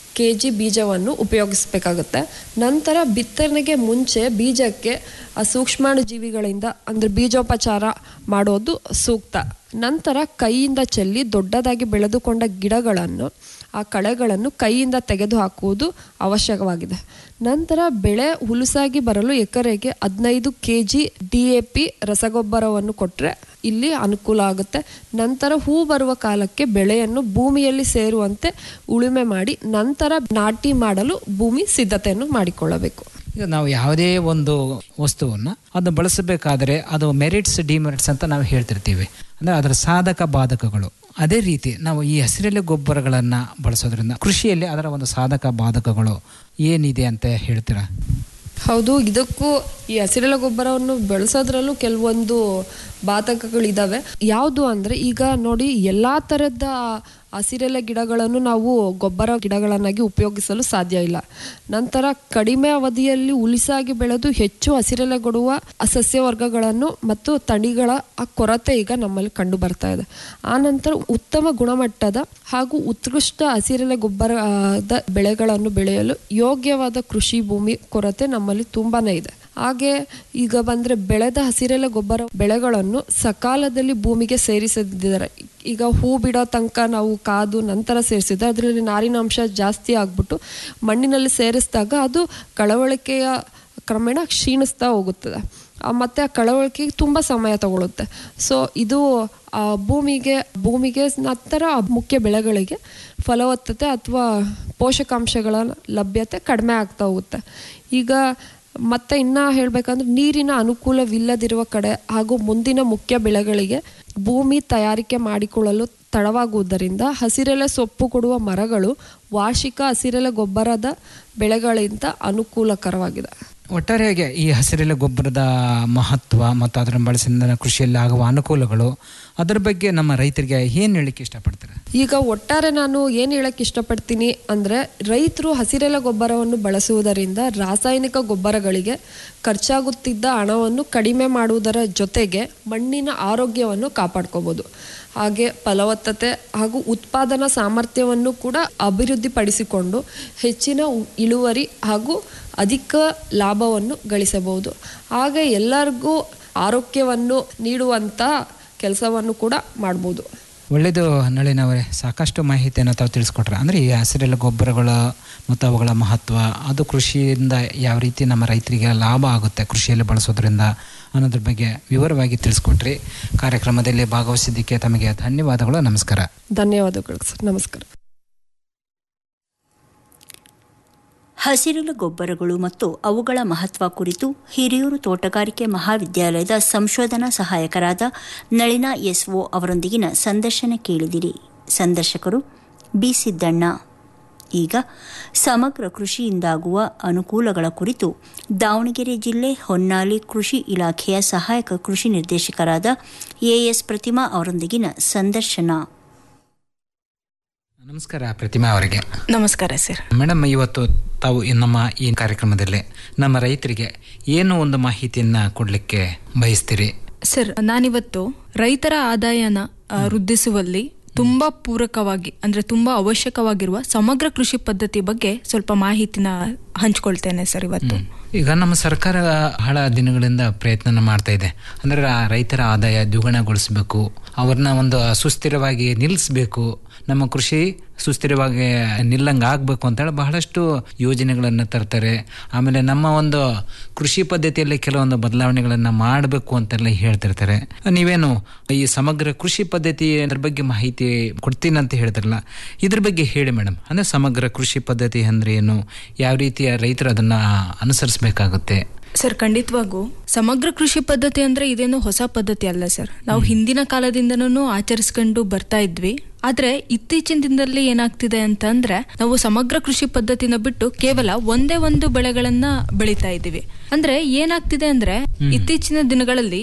ಕೆ ಜಿ ಬೀಜವನ್ನು ಉಪಯೋಗಿಸ್ಬೇಕಾಗುತ್ತೆ ನಂತರ ಬಿತ್ತನೆಗೆ ಮುಂಚೆ ಬೀಜಕ್ಕೆ ಆ ಸೂಕ್ಷ್ಮಾಣು ಜೀವಿಗಳಿಂದ ಅಂದರೆ ಬೀಜೋಪಚಾರ ಮಾಡೋದು ಸೂಕ್ತ ನಂತರ ಕೈಯಿಂದ ಚೆಲ್ಲಿ ದೊಡ್ಡದಾಗಿ ಬೆಳೆದುಕೊಂಡ ಗಿಡಗಳನ್ನು ಆ ಕಳೆಗಳನ್ನು ಕೈಯಿಂದ ತೆಗೆದು ಹಾಕುವುದು ಅವಶ್ಯಕವಾಗಿದೆ ನಂತರ ಬೆಳೆ ಹುಲುಸಾಗಿ ಬರಲು ಎಕರೆಗೆ ಹದಿನೈದು K G D A P ರಸಗೊಬ್ಬರವನ್ನು ಕೊಟ್ಟರೆ ಇಲ್ಲಿ ಅನುಕೂಲ ಆಗುತ್ತೆ ನಂತರ ಹೂ ಬರುವ ಕಾಲಕ್ಕೆ ಬೆಳೆಯನ್ನು ಭೂಮಿಯಲ್ಲಿ ಸೇರುವಂತೆ ಉಳುಮೆ ಮಾಡಿ ನಂತರ ನಾಟಿ ಮಾಡಲು ಭೂಮಿ ಸಿದ್ಧತೆಯನ್ನು ಮಾಡಿಕೊಳ್ಳಬೇಕು ಈಗ ನಾವು ಯಾವುದೇ ಒಂದು ವಸ್ತುವನ್ನು ಅದನ್ನು ಬಳಸಬೇಕಾದ್ರೆ ಅದು ಮೆರಿಟ್ಸ್ ಡಿಮೆರಿಟ್ಸ್ ಅಂತ ನಾವು ಹೇಳ್ತಿರ್ತೀವಿ ಅಂದರೆ ಅದರ ಸಾಧಕ ಬಾಧಕಗಳು ಅದೇ ರೀತಿ ನಾವು ಈ ಹಸಿರೆಲೆ ಗೊಬ್ಬರಗಳನ್ನು ಬಳಸೋದ್ರಿಂದ ಕೃಷಿಯಲ್ಲಿ ಅದರ ಒಂದು ಸಾಧಕ ಬಾಧಕಗಳು ಏನಿದೆ ಅಂತ ಹೇಳ್ತೀರಾ ಹೌದು ಇದಕ್ಕೂ ಈ ಹಸಿರೆಲೆ ಗೊಬ್ಬರವನ್ನು ಬೆಳೆಸೋದ್ರಲ್ಲೂ ಕೆಲವೊಂದು ಬಾಧಕಗಳಿದ್ದಾವೆ ಯಾವುದು ಅಂದರೆ ಈಗ ನೋಡಿ ಎಲ್ಲ ಥರದ ಹಸಿರೆಲೆ ಗಿಡಗಳನ್ನು ನಾವು ಗೊಬ್ಬರ ಗಿಡಗಳನ್ನಾಗಿ ಉಪಯೋಗಿಸಲು ಸಾಧ್ಯ ಇಲ್ಲ ನಂತರ ಕಡಿಮೆ ಅವಧಿಯಲ್ಲಿ ಉಲಿಸಾಗಿ ಬೆಳೆದು ಹೆಚ್ಚು ಹಸಿರೆಲೆ ಕೊಡುವ ಸಸ್ಯವರ್ಗಗಳನ್ನು ಮತ್ತು ತಳಿಗಳ ಆ ಕೊರತೆ ಈಗ ನಮ್ಮಲ್ಲಿ ಕಂಡು ಬರ್ತಾ ಇದೆ ಆ ನಂತರ ಉತ್ತಮ ಗುಣಮಟ್ಟದ ಹಾಗೂ ಉತ್ಕೃಷ್ಟ ಹಸಿರೆಲೆ ಗೊಬ್ಬರದ ಬೆಳೆಗಳನ್ನು ಬೆಳೆಯಲು ಯೋಗ್ಯವಾದ ಕೃಷಿ ಭೂಮಿ ಕೊರತೆ ನಮ್ಮಲ್ಲಿ ತುಂಬಾನೇ ಇದೆ ಹಾಗೆ ಈಗ ಬಂದ್ರೆ ಬೆಳೆದ ಹಸಿರೆಲೆ ಗೊಬ್ಬರ ಬೆಳೆಗಳನ್ನು ಸಕಾಲದಲ್ಲಿ ಭೂಮಿಗೆ ಸೇರಿಸದಿದ್ದಾರೆ ಈಗ ಹೂ ಬಿಡೋ ತನಕ ನಾವು ಕಾದು ನಂತರ ಸೇರಿಸಿದ್ರೆ ಅದರಲ್ಲಿ ನಾರಿನಾಂಶ ಜಾಸ್ತಿ ಆಗ್ಬಿಟ್ಟು ಮಣ್ಣಿನಲ್ಲಿ ಸೇರಿಸಿದಾಗ ಅದು ಕಳವಳಿಕೆಯ ಕ್ರಮೇಣ ಕ್ಷೀಣಿಸ್ತಾ ಹೋಗುತ್ತದೆ ಆ, ಮತ್ತೆ ಆ ಕಳವಳಿಕೆಗೆ ತುಂಬ ಸಮಯ ತಗೊಳುತ್ತೆ ಸೊ ಇದು ಆ, ಭೂಮಿಗೆ ಭೂಮಿಗೆ ನಂತರ ಆ ಮುಖ್ಯ ಬೆಳೆಗಳಿಗೆ ಫಲವತ್ತತೆ ಅಥವಾ ಪೋಷಕಾಂಶಗಳ ಲಭ್ಯತೆ ಕಡಿಮೆ ಆಗ್ತಾ ಹೋಗುತ್ತೆ ಈಗ ಮತ್ತೆ ಇನ್ನ ಹೇಳ್ಬೇಕಂದ್ರೆ ನೀರಿನ ಅನುಕೂಲವಿಲ್ಲದಿರುವ ಕಡೆ ಹಾಗೂ ಮುಂದಿನ ಮುಖ್ಯ ಬೆಳೆಗಳಿಗೆ ಭೂಮಿ ತಯಾರಿಕೆ ಮಾಡಿಕೊಳ್ಳಲು ತಡವಾಗುವುದರಿಂದ ಹಸಿರೆಲೆ ಸೊಪ್ಪು ಕೊಡುವ ಮರಗಳು ವಾರ್ಷಿಕ ಹಸಿರೆಲೆ ಗೊಬ್ಬರದ ಬೆಳೆಗಳಿಂದ ಅನುಕೂಲಕರವಾಗಿದೆ ಒಟ್ಟಾರೆಯಾಗಿ ಈ ಹಸಿರೆಲೆ ಗೊಬ್ಬರದ ಮಹತ್ವ ಮತ್ತು ಅದನ್ನು ಬಳಸಿದ ಕೃಷಿಯಲ್ಲಿ ಆಗುವ ಅನುಕೂಲಗಳು ಅದರ ಬಗ್ಗೆ ನಮ್ಮ ರೈತರಿಗೆ ಏನು ಹೇಳಲಿಕ್ಕೆ ಇಷ್ಟಪಡ್ತಾರೆ ಈಗ ಒಟ್ಟಾರೆ ನಾನು ಏನು ಹೇಳಕ್ ಇಷ್ಟಪಡ್ತೀನಿ ಅಂದರೆ ರೈತರು ಹಸಿರೆಲೆ ಗೊಬ್ಬರವನ್ನು ಬಳಸುವುದರಿಂದ ರಾಸಾಯನಿಕ ಗೊಬ್ಬರಗಳಿಗೆ ಖರ್ಚಾಗುತ್ತಿದ್ದ ಹಣವನ್ನು ಕಡಿಮೆ ಮಾಡುವುದರ ಜೊತೆಗೆ ಮಣ್ಣಿನ ಆರೋಗ್ಯವನ್ನು ಕಾಪಾಡ್ಕೋಬೋದು ಹಾಗೆ ಫಲವತ್ತತೆ ಹಾಗೂ ಉತ್ಪಾದನಾ ಸಾಮರ್ಥ್ಯವನ್ನು ಕೂಡ ಅಭಿವೃದ್ಧಿಪಡಿಸಿಕೊಂಡು ಹೆಚ್ಚಿನ ಉ- ಇಳುವರಿ ಹಾಗೂ ಅಧಿಕ ಲಾಭವನ್ನು ಗಳಿಸಬಹುದು ಹಾಗೆ ಎಲ್ಲರಿಗೂ ಆರೋಗ್ಯವನ್ನು ನೀಡುವಂಥ ಕೆಲಸವನ್ನು ಕೂಡ ಮಾಡ್ಬೋದು ಒಳ್ಳೆಯದು ನಳಿನವರೇ ಸಾಕಷ್ಟು ಮಾಹಿತಿಯನ್ನು ತಾವು ತಿಳಿಸ್ಕೊಟ್ರೆ ಅಂದರೆ ಈ ಹಸಿರೆಲೆ ಗೊಬ್ಬರಗಳ ಮತ್ತು ಅವುಗಳ ಮಹತ್ವ ಅದು ಕೃಷಿಯಿಂದ ಯಾವ ರೀತಿ ನಮ್ಮ ರೈತರಿಗೆ ಲಾಭ ಆಗುತ್ತೆ ಕೃಷಿಯಲ್ಲಿ ಬಳಸೋದ್ರಿಂದ ಅನ್ನೋದ್ರ ಬಗ್ಗೆ ವಿವರವಾಗಿ ತಿಳಿಸ್ಕೊಟ್ರಿ ಕಾರ್ಯಕ್ರಮದಲ್ಲಿ ಭಾಗವಹಿಸಿದ್ದಕ್ಕೆ ತಮಗೆ ಧನ್ಯವಾದಗಳು ನಮಸ್ಕಾರ ಧನ್ಯವಾದಗಳು ಸರ್ ನಮಸ್ಕಾರ ಹಸಿರೆಲೆ ಗೊಬ್ಬರಗಳು ಮತ್ತು ಅವುಗಳ ಮಹತ್ವ ಕುರಿತು ಹಿರಿಯೂರು ತೋಟಗಾರಿಕೆ ಮಹಾವಿದ್ಯಾಲಯದ ಸಂಶೋಧನಾ ಸಹಾಯಕರಾದ ನಳಿನಾ ಎಸ್ಒ ಅವರೊಂದಿಗಿನ ಸಂದರ್ಶನ ಕೇಳಿದಿರಿ ಸಂದರ್ಶಕರು ಬಿ ಸಿದ್ದಣ್ಣ ಈಗ ಸಮಗ್ರ ಕೃಷಿಯಿಂದಾಗುವ ಅನುಕೂಲಗಳ ಕುರಿತು ದಾವಣಗೆರೆ ಜಿಲ್ಲೆ ಹೊನ್ನಾಳಿ ಕೃಷಿ ಇಲಾಖೆಯ ಸಹಾಯಕ ಕೃಷಿ ನಿರ್ದೇಶಕರಾದ ಎಎಸ್ ಪ್ರತಿಮಾ ಅವರೊಂದಿಗಿನ ಸಂದರ್ಶನ ನಮಸ್ಕಾರ ಪ್ರತಿಮಾ ಅವರಿಗೆ ನಮಸ್ಕಾರ ಸರ್ ಮೇಡಮ್ ಇವತ್ತು ತಾವು ಈ ನಮ್ಮ ಈ ಕಾರ್ಯಕ್ರಮದಲ್ಲಿ ನಮ್ಮ ರೈತರಿಗೆ ಏನು ಒಂದು ಮಾಹಿತಿಯನ್ನು ಕೊಡಲಿಕ್ಕೆ ಬಯಸ್ತೀರಿ ಸರ್ ನಾನಿವತ್ತು ರೈತರ ಆದಾಯನ ಆ, ವೃದ್ಧಿಸುವಲ್ಲಿ ತುಂಬಾ ಪೂರಕವಾಗಿ ಅಂದ್ರೆ ತುಂಬಾ ಅವಶ್ಯಕವಾಗಿರುವ ಸಮಗ್ರ ಕೃಷಿ ಪದ್ಧತಿ ಬಗ್ಗೆ ಸ್ವಲ್ಪ ಮಾಹಿತಿನ ಹಂಚ್ಕೊಳ್ತೇನೆ ಸರ್ ಇವತ್ತು ಈಗ ನಮ್ಮ ಸರ್ಕಾರ ಬಹಳ ದಿನಗಳಿಂದ ಪ್ರಯತ್ನ ಮಾಡ್ತಾ ಇದೆ ಅಂದ್ರೆ ಆ ರೈತರ ಆದಾಯ ದ್ವಿಗುಣಗೊಳಿಸಬೇಕು ಅವ್ರನ್ನ ಒಂದು ಸುಸ್ಥಿರವಾಗಿ ನಿಲ್ಲಿಸಬೇಕು ನಮ್ಮ ಕೃಷಿ ಸುಸ್ಥಿರವಾಗಿ ನಿಲ್ಲಂಗೆ ಆಗಬೇಕು ಅಂತೇಳಿ ಬಹಳಷ್ಟು ಯೋಜನೆಗಳನ್ನು ತರ್ತಾರೆ ಆಮೇಲೆ ನಮ್ಮ ಒಂದು ಕೃಷಿ ಪದ್ಧತಿಯಲ್ಲಿ ಕೆಲವೊಂದು ಬದಲಾವಣೆಗಳನ್ನು ಮಾಡಬೇಕು ಅಂತೆಲ್ಲ ಹೇಳ್ತಿರ್ತಾರೆ ನೀವೇನು ಈ ಸಮಗ್ರ ಕೃಷಿ ಪದ್ಧತಿ ಅದ್ರ ಬಗ್ಗೆ ಮಾಹಿತಿ ಕೊಡ್ತೀನಿ ಅಂತ ಹೇಳ್ತಾರಲ್ಲ ಇದ್ರ ಬಗ್ಗೆ ಹೇಳಿ ಮೇಡಮ್ ಅಂದ್ರೆ ಸಮಗ್ರ ಕೃಷಿ ಪದ್ಧತಿ ಅಂದ್ರೆ ಏನು ಯಾವ ರೀತಿಯ ರೈತರು ಅದನ್ನ ಅನುಸರಿಸಬೇಕಾಗುತ್ತೆ ಸರ್ ಖಂಡಿತವಾಗೂ ಸಮಗ್ರ ಕೃಷಿ ಪದ್ಧತಿ ಅಂದ್ರೆ ಇದೇನು ಹೊಸ ಪದ್ಧತಿ ಅಲ್ಲ ಸರ್ ನಾವು ಹಿಂದಿನ ಕಾಲದಿಂದನೂ ಆಚರಿಸ್ಕೊಂಡು ಬರ್ತಾ ಇದ್ವಿ ಆದ್ರೆ ಇತ್ತೀಚಿನ ದಿನದಲ್ಲಿ ಏನಾಗ್ತಿದೆ ಅಂತ ಅಂದ್ರೆ ನಾವು ಸಮಗ್ರ ಕೃಷಿ ಪದ್ಧತಿನ ಬಿಟ್ಟು ಕೇವಲ ಒಂದೇ ಒಂದು ಬೆಳೆಗಳನ್ನ ಬೆಳೀತಾ ಇದ್ದೀವಿ ಅಂದ್ರೆ ಏನಾಗ್ತಿದೆ ಅಂದ್ರೆ ಇತ್ತೀಚಿನ ದಿನಗಳಲ್ಲಿ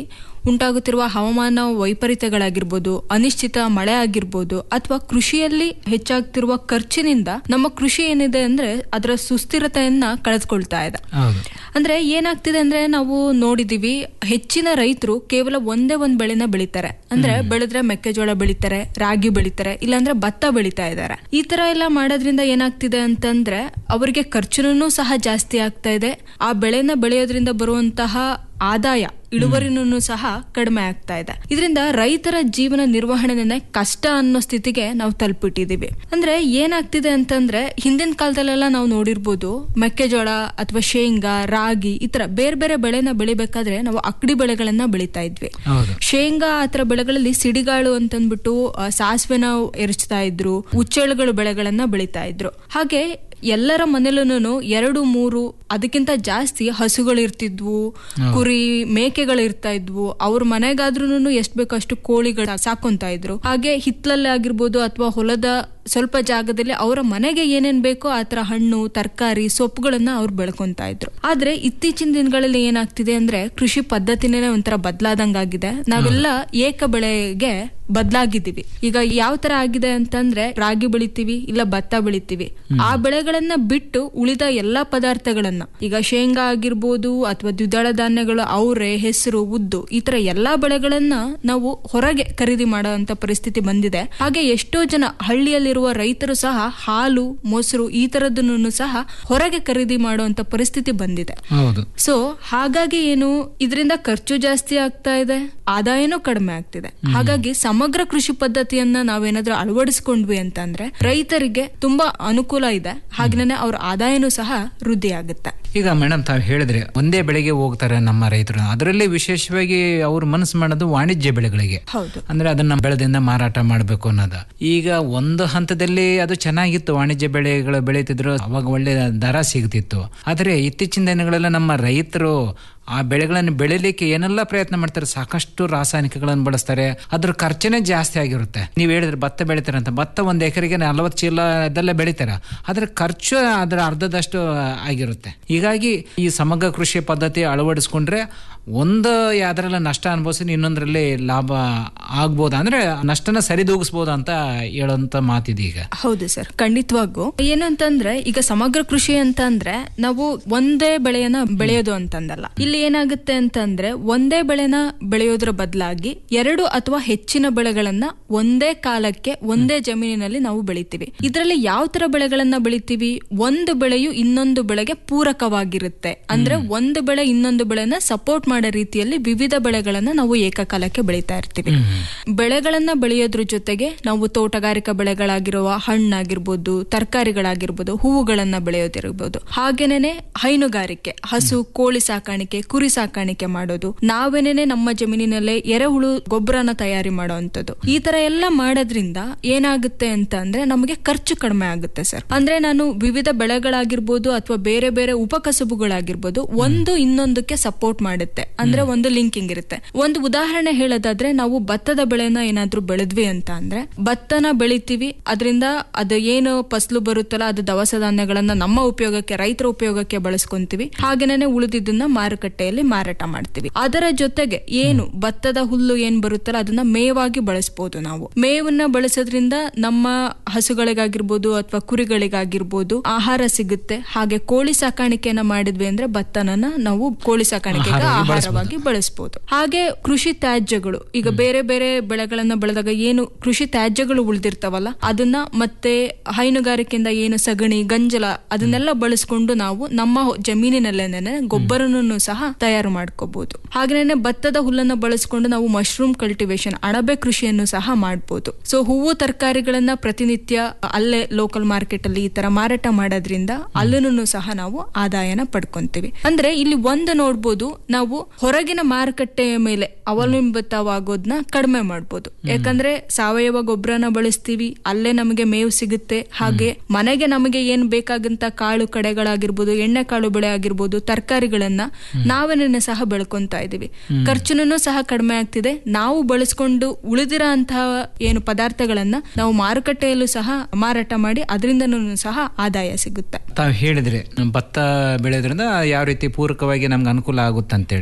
ಉಂಟಾಗುತ್ತಿರುವ ಹವಾಮಾನ ವೈಪರೀತ್ಯಗಳಾಗಿರ್ಬೋದು ಅನಿಶ್ಚಿತ ಮಳೆ ಆಗಿರ್ಬೋದು ಅಥವಾ ಕೃಷಿಯಲ್ಲಿ ಹೆಚ್ಚಾಗ್ತಿರುವ ಖರ್ಚಿನಿಂದ ನಮ್ಮ ಕೃಷಿ ಏನಿದೆ ಅಂದ್ರೆ ಅದರ ಸುಸ್ಥಿರತೆಯನ್ನ ಕಳೆದುಕೊಳ್ತಾ ಇದೆ ಹೌದು ಅಂದ್ರೆ ಏನಾಗ್ತಿದೆ ಅಂದ್ರೆ ನಾವು ನೋಡಿದೀವಿ ಹೆಚ್ಚಿನ ರೈತರು ಕೇವಲ ಒಂದೇ ಒಂದ್ ಬೆಳೆನ ಬೆಳಿತಾರೆ ಅಂದ್ರೆ ಬೆಳೆದ್ರೆ ಮೆಕ್ಕೆಜೋಳ ಬೆಳಿತಾರೆ ರಾಗಿ ಬೆಳಿತಾರೆ ಇಲ್ಲಾಂದ್ರೆ ಭತ್ತ ಬೆಳಿತಾ ಇದ್ದಾರೆ ಈ ತರ ಎಲ್ಲ ಮಾಡೋದ್ರಿಂದ ಏನಾಗ್ತಿದೆ ಅಂತಂದ್ರೆ ಅವರಿಗೆ ಖರ್ಚುನೂ ಸಹ ಜಾಸ್ತಿ ಆಗ್ತಾ ಇದೆ ಆ ಬೆಳೆನ ಬೆಳೆಯೋದ್ರಿಂದ ಬರುವಂತಹ ಆದಾಯ ಇಳುವರಿನೂ ಸಹ ಕಡಿಮೆ ಆಗ್ತಾ ಇದೆ ಇದರಿಂದ ರೈತರ ಜೀವನ ನಿರ್ವಹಣೆನೇ ಕಷ್ಟ ಅನ್ನೋ ಸ್ಥಿತಿಗೆ ನಾವು ತಲುಪಿಟ್ಟಿದೀವಿ ಅಂದ್ರೆ ಏನಾಗ್ತಿದೆ ಅಂತಂದ್ರೆ ಹಿಂದಿನ ಕಾಲದಲ್ಲೆಲ್ಲ ನಾವು ನೋಡಿರ್ಬೋದು ಮೆಕ್ಕೆಜೋಳ ಅಥವಾ ಶೇಂಗಾ ರಾಗಿ ಈ ತರ ಬೇರೆ ಬೇರೆ ಬೆಳೆನ ಬೆಳಿಬೇಕಾದ್ರೆ ನಾವು ಅಕ್ಕಡಿ ಬೆಳೆಗಳನ್ನ ಬೆಳಿತಾ ಇದ್ವಿ ಹೌದು ಶೇಂಗಾ ಆ ತರ ಬೆಳೆಗಳಲ್ಲಿ ಸಿಡಿಗಾಳು ಅಂತಂದ್ಬಿಟ್ಟು ಆ, ಸಾಸಿವೆನ ಎರಚ್ತಾ ಇದ್ರು ಉಚ್ಚೆಳುಗಳು ಬೆಳೆಗಳನ್ನ ಬೆಳಿತಾ ಇದ್ರು ಹಾಗೆ ಎಲ್ಲರ ಮನೇಲೂ ಎರಡು ಮೂರು ಅದಕ್ಕಿಂತ ಜಾಸ್ತಿ ಹಸುಗಳು ಇರ್ತಿದ್ವು ಕುರಿ ಮೇಕೆಗಳು ಇರ್ತಾ ಇದ್ವು ಅವ್ರ ಮನೆಗಾದ್ರೂ ಎಷ್ಟ್ ಬೇಕೋ ಅಷ್ಟು ಕೋಳಿಗಳ ಸಾಕೊಂತ ಇದ್ರು ಹಾಗೆ ಹಿತ್ಲಲ್ಲಿ ಆಗಿರ್ಬೋದು ಅಥವಾ ಹೊಲದ ಸ್ವಲ್ಪ ಜಾಗದಲ್ಲಿ ಅವರ ಮನೆಗೆ ಏನೇನ್ ಬೇಕೋ ಆತರ ಹಣ್ಣು ತರಕಾರಿ ಸೊಪ್ಪುಗಳನ್ನ ಅವ್ರು ಬೆಳ್ಕೊಂತ ಇದ್ರು ಆದ್ರೆ ಇತ್ತೀಚಿನ ದಿನಗಳಲ್ಲಿ ಏನಾಗ್ತಿದೆ ಅಂದ್ರೆ ಕೃಷಿ ಪದ್ಧತಿನೇ ಒಂಥರ ಬದಲಾದಂಗಾಗಿದೆ ನಾವೆಲ್ಲ ಏಕ ಬೆಳೆಗೆ ಬದಲಾಗಿದ್ದೀವಿ ಈಗ ಯಾವ ತರ ಆಗಿದೆ ಅಂತಂದ್ರೆ ರಾಗಿ ಬೆಳಿತೀವಿ ಇಲ್ಲ ಭತ್ತ ಬೆಳಿತೀವಿ ಆ ಬೆಳೆಗಳನ್ನ ಬಿಟ್ಟು ಉಳಿದ ಎಲ್ಲಾ ಪದಾರ್ಥಗಳನ್ನ ಈಗ ಶೇಂಗಾ ಆಗಿರ್ಬೋದು ಅಥವಾ ದ್ವಿದಳ ಧಾನ್ಯಗಳು ಅವರೆ ಹೆಸರು ಉದ್ದು ಈ ತರ ಎಲ್ಲಾ ಬೆಳೆಗಳನ್ನ ನಾವು ಹೊರಗೆ ಖರೀದಿ ಮಾಡುವಂತ ಪರಿಸ್ಥಿತಿ ಬಂದಿದೆ ಹಾಗೆ ಎಷ್ಟೋ ಜನ ಹಳ್ಳಿಯಲ್ಲಿರುವ ರೈತರು ಸಹ ಹಾಲು ಮೊಸರು ಈ ತರದನ್ನು ಸಹ ಹೊರಗೆ ಖರೀದಿ ಮಾಡುವಂತ ಪರಿಸ್ಥಿತಿ ಬಂದಿದೆ ಹೌದು ಸೊ ಹಾಗಾಗಿ ಏನು ಇದರಿಂದ ಖರ್ಚು ಜಾಸ್ತಿ ಆಗ್ತಾ ಇದೆ ಆದಾಯನೂ ಕಡಿಮೆ ಆಗ್ತಿದೆ ಹಾಗಾಗಿ ಸಮಗ್ರ ಕೃಷಿ ಪದ್ಧತಿಯನ್ನ ನಾವೇನಾದ್ರೂ ಅಳವಡಿಸ್ಕೊಂಡ್ವಿ ಅಂತಂದ್ರೆ ರೈತರಿಗೆ ತುಂಬಾ ಅನುಕೂಲ ಇದೆ ಹಾಗೇನೆ ಅವ್ರ ಆದಾಯನೂ ಸಹ ವೃದ್ಧಿ ಆಗುತ್ತೆ ಈಗ ಮೇಡಮ್ ತಾವು ಹೇಳಿದ್ರೆ ಒಂದೇ ಬೆಳೆಗೆ ಹೋಗ್ತಾರೆ ನಮ್ಮ ರೈತರು ಅದರಲ್ಲಿ ವಿಶೇಷವಾಗಿ ಅವ್ರು ಮನಸ್ಸು ಮಾಡೋದು ವಾಣಿಜ್ಯ ಬೆಳೆಗಳಿಗೆ ಹೌದು ಅಂದ್ರೆ ಅದನ್ನ ಬೆಳೆದಿಂದ ಮಾರಾಟ ಮಾಡಬೇಕು ಅನ್ನೋದು ಈಗ ಒಂದು ಹಂತದಲ್ಲಿ ಅದು ಚೆನ್ನಾಗಿತ್ತು ವಾಣಿಜ್ಯ ಬೆಳೆಗಳು ಬೆಳೀತಿದ್ರು ಅವಾಗ ಒಳ್ಳೆ ದರ ಸಿಗ್ತಿತ್ತು ಆದರೆ ಇತ್ತೀಚಿನ ದಿನಗಳೆಲ್ಲ ನಮ್ಮ ರೈತರು ಆ ಬೆಳೆಗಳನ್ನು ಬೆಳಿಲಿಕ್ಕೆ ಏನೆಲ್ಲ ಪ್ರಯತ್ನ ಮಾಡ್ತಾರೆ ಸಾಕಷ್ಟು ರಾಸಾಯನಿಕಗಳನ್ನು ಬಳಸ್ತಾರೆ ಅದ್ರ ಖರ್ಚನೇ ಜಾಸ್ತಿ ಆಗಿರುತ್ತೆ ನೀವು ಹೇಳಿದ್ರೆ ಭತ್ತ ಬೆಳಿತಾರೆ ಅಂತ ಭತ್ತ ಒಂದು ಎಕರೆಗೆ ನಲವತ್ತು ಚೀಲ ಇದೆಲ್ಲ ಬೆಳಿತಾರೆ ಅದ್ರ ಖರ್ಚು ಅದರ ಅರ್ಧದಷ್ಟು ಆಗಿರುತ್ತೆ ಹೀಗಾಗಿ ಈ ಸಮಗ್ರ ಕೃಷಿ ಪದ್ಧತಿ ಅಳವಡಿಸ್ಕೊಂಡ್ರೆ ಒಂದು ಯಾವ್ದ್ರಲ್ಲ ನಷ್ಟ ಅನುಭವಿಸಿ ಇನ್ನೊಂದರಲ್ಲಿ ಲಾಭ ಆಗ್ಬೋದು ಅಂದ್ರೆ ನಷ್ಟನ ಸರಿದೂಗಿಸ್ಬೋದು ಅಂತ ಹೇಳೋಂತ ಮಾತಿದೆ ಈಗ ಹೌದು ಸರ್ ಖಂಡಿತವಾಗೂ ಏನಂತಂದ್ರೆ ಈಗ ಸಮಗ್ರ ಕೃಷಿ ಅಂತ ಅಂದ್ರೆ ನಾವು ಒಂದೇ ಬೆಳೆಯನ್ನ ಬೆಳೆಯೋದು ಅಂತಂದಲ್ಲ ಇಲ್ಲಿ ಏನಾಗುತ್ತೆ ಅಂತಂದ್ರೆ ಒಂದೇ ಬೆಳೆನ ಬೆಳೆಯೋದ್ರ ಬದಲಾಗಿ ಎರಡು ಅಥವಾ ಹೆಚ್ಚಿನ ಬೆಳೆಗಳನ್ನ ಒಂದೇ ಕಾಲಕ್ಕೆ ಒಂದೇ ಜಮೀನಿನಲ್ಲಿ ನಾವು ಬೆಳಿತೀವಿ ಇದರಲ್ಲಿ ಯಾವ ತರ ಬೆಳೆಗಳನ್ನ ಬೆಳಿತೀವಿ ಒಂದು ಬೆಳೆಯು ಇನ್ನೊಂದು ಬೆಳೆಗೆ ಪೂರಕವಾಗಿರುತ್ತೆ ಅಂದ್ರೆ ಒಂದು ಬೆಳೆ ಇನ್ನೊಂದು ಬೆಳೆನ ಸಪೋರ್ಟ್ ಮಾಡೋ ರೀತಿಯಲ್ಲಿ ವಿವಿಧ ಬೆಳೆಗಳನ್ನ ನಾವು ಏಕಕಾಲಕ್ಕೆ ಬೆಳೀತಾ ಇರ್ತೀವಿ ಬೆಳೆಗಳನ್ನ ಬೆಳೆಯೋದ್ರ ಜೊತೆಗೆ ನಾವು ತೋಟಗಾರಿಕಾ ಬೆಳೆಗಳಾಗಿರುವ ಹಣ್ಣಾಗಿರ್ಬೋದು ತರಕಾರಿಗಳಾಗಿರ್ಬೋದು ಹೂವುಗಳನ್ನ ಬೆಳೆಯೋದಿರ್ಬೋದು ಹಾಗೇನೆ ಹೈನುಗಾರಿಕೆ ಹಸು ಕೋಳಿ ಸಾಕಾಣಿಕೆ ಕುರಿ ಸಾಕಾಣಿಕೆ ಮಾಡೋದು ನಾವೇನೇನೆ ನಮ್ಮ ಜಮೀನಿನಲ್ಲೇ ಎರೆಹುಳು ಗೊಬ್ಬರನ ತಯಾರಿ ಮಾಡುವಂತದ್ದು ಈ ತರ ಎಲ್ಲ ಮಾಡೋದ್ರಿಂದ ಏನಾಗುತ್ತೆ ಅಂತ ಅಂದ್ರೆ ನಮಗೆ ಖರ್ಚು ಕಡಿಮೆ ಆಗುತ್ತೆ ಸರ್ ಅಂದ್ರೆ ನಾನು ವಿವಿಧ ಬೆಳೆಗಳಾಗಿರ್ಬೋದು ಅಥವಾ ಬೇರೆ ಬೇರೆ ಉಪಕಸಬುಗಳಾಗಿರ್ಬೋದು ಒಂದು ಇನ್ನೊಂದಕ್ಕೆ ಸಪೋರ್ಟ್ ಮಾಡುತ್ತೆ ಅಂದ್ರೆ ಒಂದು ಲಿಂಕಿಂಗ್ ಇರುತ್ತೆ ಒಂದು ಉದಾಹರಣೆ ಹೇಳೋದಾದ್ರೆ ನಾವು ಭತ್ತದ ಬೆಳೆನ ಏನಾದ್ರೂ ಬೆಳೆದ್ವಿ ಅಂತ ಅಂದ್ರೆ ಭತ್ತನ ಬೆಳಿತೀವಿ ಅದರಿಂದ ಅದು ಏನು ಫಸಲು ಬರುತ್ತಲ್ಲ ಅದು ದವಸ ಧಾನ್ಯಗಳನ್ನ ನಮ್ಮ ಉಪಯೋಗಕ್ಕೆ ರೈತರ ಉಪಯೋಗಕ್ಕೆ ಬಳಸ್ಕೊಂತೀವಿ ಹಾಗೇನೆ ಉಳಿದಿದ್ದನ್ನ ಮಾರುಕಟ್ಟೆಯಲ್ಲಿ ಮಾರಾಟ ಮಾಡ್ತೀವಿ ಅದರ ಜೊತೆಗೆ ಏನು ಭತ್ತದ ಹುಲ್ಲು ಏನ್ ಬರುತ್ತಲ್ಲ ಅದನ್ನ ಮೇವಾಗಿ ಬಳಸಬಹುದು ನಾವು ಮೇವನ್ನ ಬಳಸೋದ್ರಿಂದ ನಮ್ಮ ಹಸುಗಳಿಗಾಗಿರ್ಬೋದು ಅಥವಾ ಕುರಿಗಳಿಗಾಗಿರ್ಬೋದು ಆಹಾರ ಸಿಗುತ್ತೆ ಹಾಗೆ ಕೋಳಿ ಸಾಕಾಣಿಕೆಯನ್ನ ಮಾಡಿದ್ವಿ ಅಂದ್ರೆ ಭತ್ತನ ನಾವು ಕೋಳಿ ಸಾಕಾಣಿಕೆಗೆ ಆಹಾರವಾಗಿ ಆಹಾರವಾಗಿ ಬಳಸಬಹುದು ಹಾಗೆ ಕೃಷಿ ತ್ಯಾಜ್ಯಗಳು ಈಗ ಬೇರೆ ಬೇರೆ ಬೆಳೆಗಳನ್ನ ಬೆಳೆದಾಗ ಏನು ಕೃಷಿ ತ್ಯಾಜ್ಯಗಳು ಉಳಿದಿರ್ತಾವಲ್ಲ ಅದನ್ನ ಮತ್ತೆ ಹೈನುಗಾರಿಕೆಯಿಂದ ಏನು ಸಗಣಿ ಗಂಜಲ ಅದನ್ನೆಲ್ಲ ಬಳಸ್ಕೊಂಡು ನಾವು ನಮ್ಮ ಜಮೀನಿನಲ್ಲೇನೆ ಗೊಬ್ಬರನೂ ಸಹ ತಯಾರು ಮಾಡ್ಕೋಬಹುದು ಹಾಗೇನೆ ಭತ್ತದ ಹುಲ್ಲನ್ನ ಬಳಸ್ಕೊಂಡು ನಾವು ಮಶ್ರೂಮ್ ಕಲ್ಟಿವೇಶನ್ ಅಣಬೆ ಕೃಷಿಯನ್ನು ಸಹ ಮಾಡಬಹುದು ಸೊ ಹೂವು ತರಕಾರಿಗಳನ್ನ ಪ್ರತಿನಿತ್ಯ ಅಲ್ಲೇ ಲೋಕಲ್ ಮಾರ್ಕೆಟ್ ಅಲ್ಲಿ ಈ ತರ ಮಾರಾಟ ಮಾಡೋದ್ರಿಂದ ಅಲ್ಲೂ ಸಹ ನಾವು ಆದಾಯನ ಪಡ್ಕೊಂತೀವಿ ಅಂದ್ರೆ ಇಲ್ಲಿ ಒಂದು ನೋಡ್ಬೋದು ನಾವು ಹೊರಗಿನ ಮಾರುಕಟ್ಟೆಯ ಮೇಲೆ ಅವಲಂಬಿತವಾಗೋದನ್ನ ಕಡಿಮೆ ಮಾಡ್ಬೋದು ಯಾಕಂದ್ರೆ ಸಾವಯವ ಗೊಬ್ಬರನ ಬಳಸ್ತೀವಿ ಅಲ್ಲೇ ನಮಗೆ ಮೇವು ಸಿಗುತ್ತೆ ಹಾಗೆ ಮನೆಗೆ ನಮಗೆ ಏನ್ ಬೇಕಾಗಂತ ಕಾಳು ಕಡೆಗಳಾಗಿರ್ಬೋದು ಎಣ್ಣೆ ಕಾಳು ಬೆಳೆ ಆಗಿರ್ಬೋದು ತರಕಾರಿಗಳನ್ನ ನಾವೇನೇ ಸಹ ಬೆಳ್ಕೊಂತ ಇದೀವಿ ಖರ್ಚುನು ಸಹ ಕಡಿಮೆ ಆಗ್ತಿದೆ ನಾವು ಬಳಸ್ಕೊಂಡು ಉಳಿದಿರೋ ಅಂತಹ ಏನು ಪದಾರ್ಥಗಳನ್ನ ನಾವು ಮಾರುಕಟ್ಟೆಯಲ್ಲೂ ಸಹ ಮಾರಾಟ ಮಾಡಿ ಅದರಿಂದನೂ ಸಹ ಆದಾಯ ಸಿಗುತ್ತೆ ತಾವು ಹೇಳಿದ್ರೆ ಭತ್ತ ಬೆಳೆಯೋದ್ರಿಂದ ಯಾವ ರೀತಿ ಪೂರಕವಾಗಿ ನಮ್ಗೆ ಅನುಕೂಲ ಆಗುತ್ತೆ ಅಂತೇಳಿ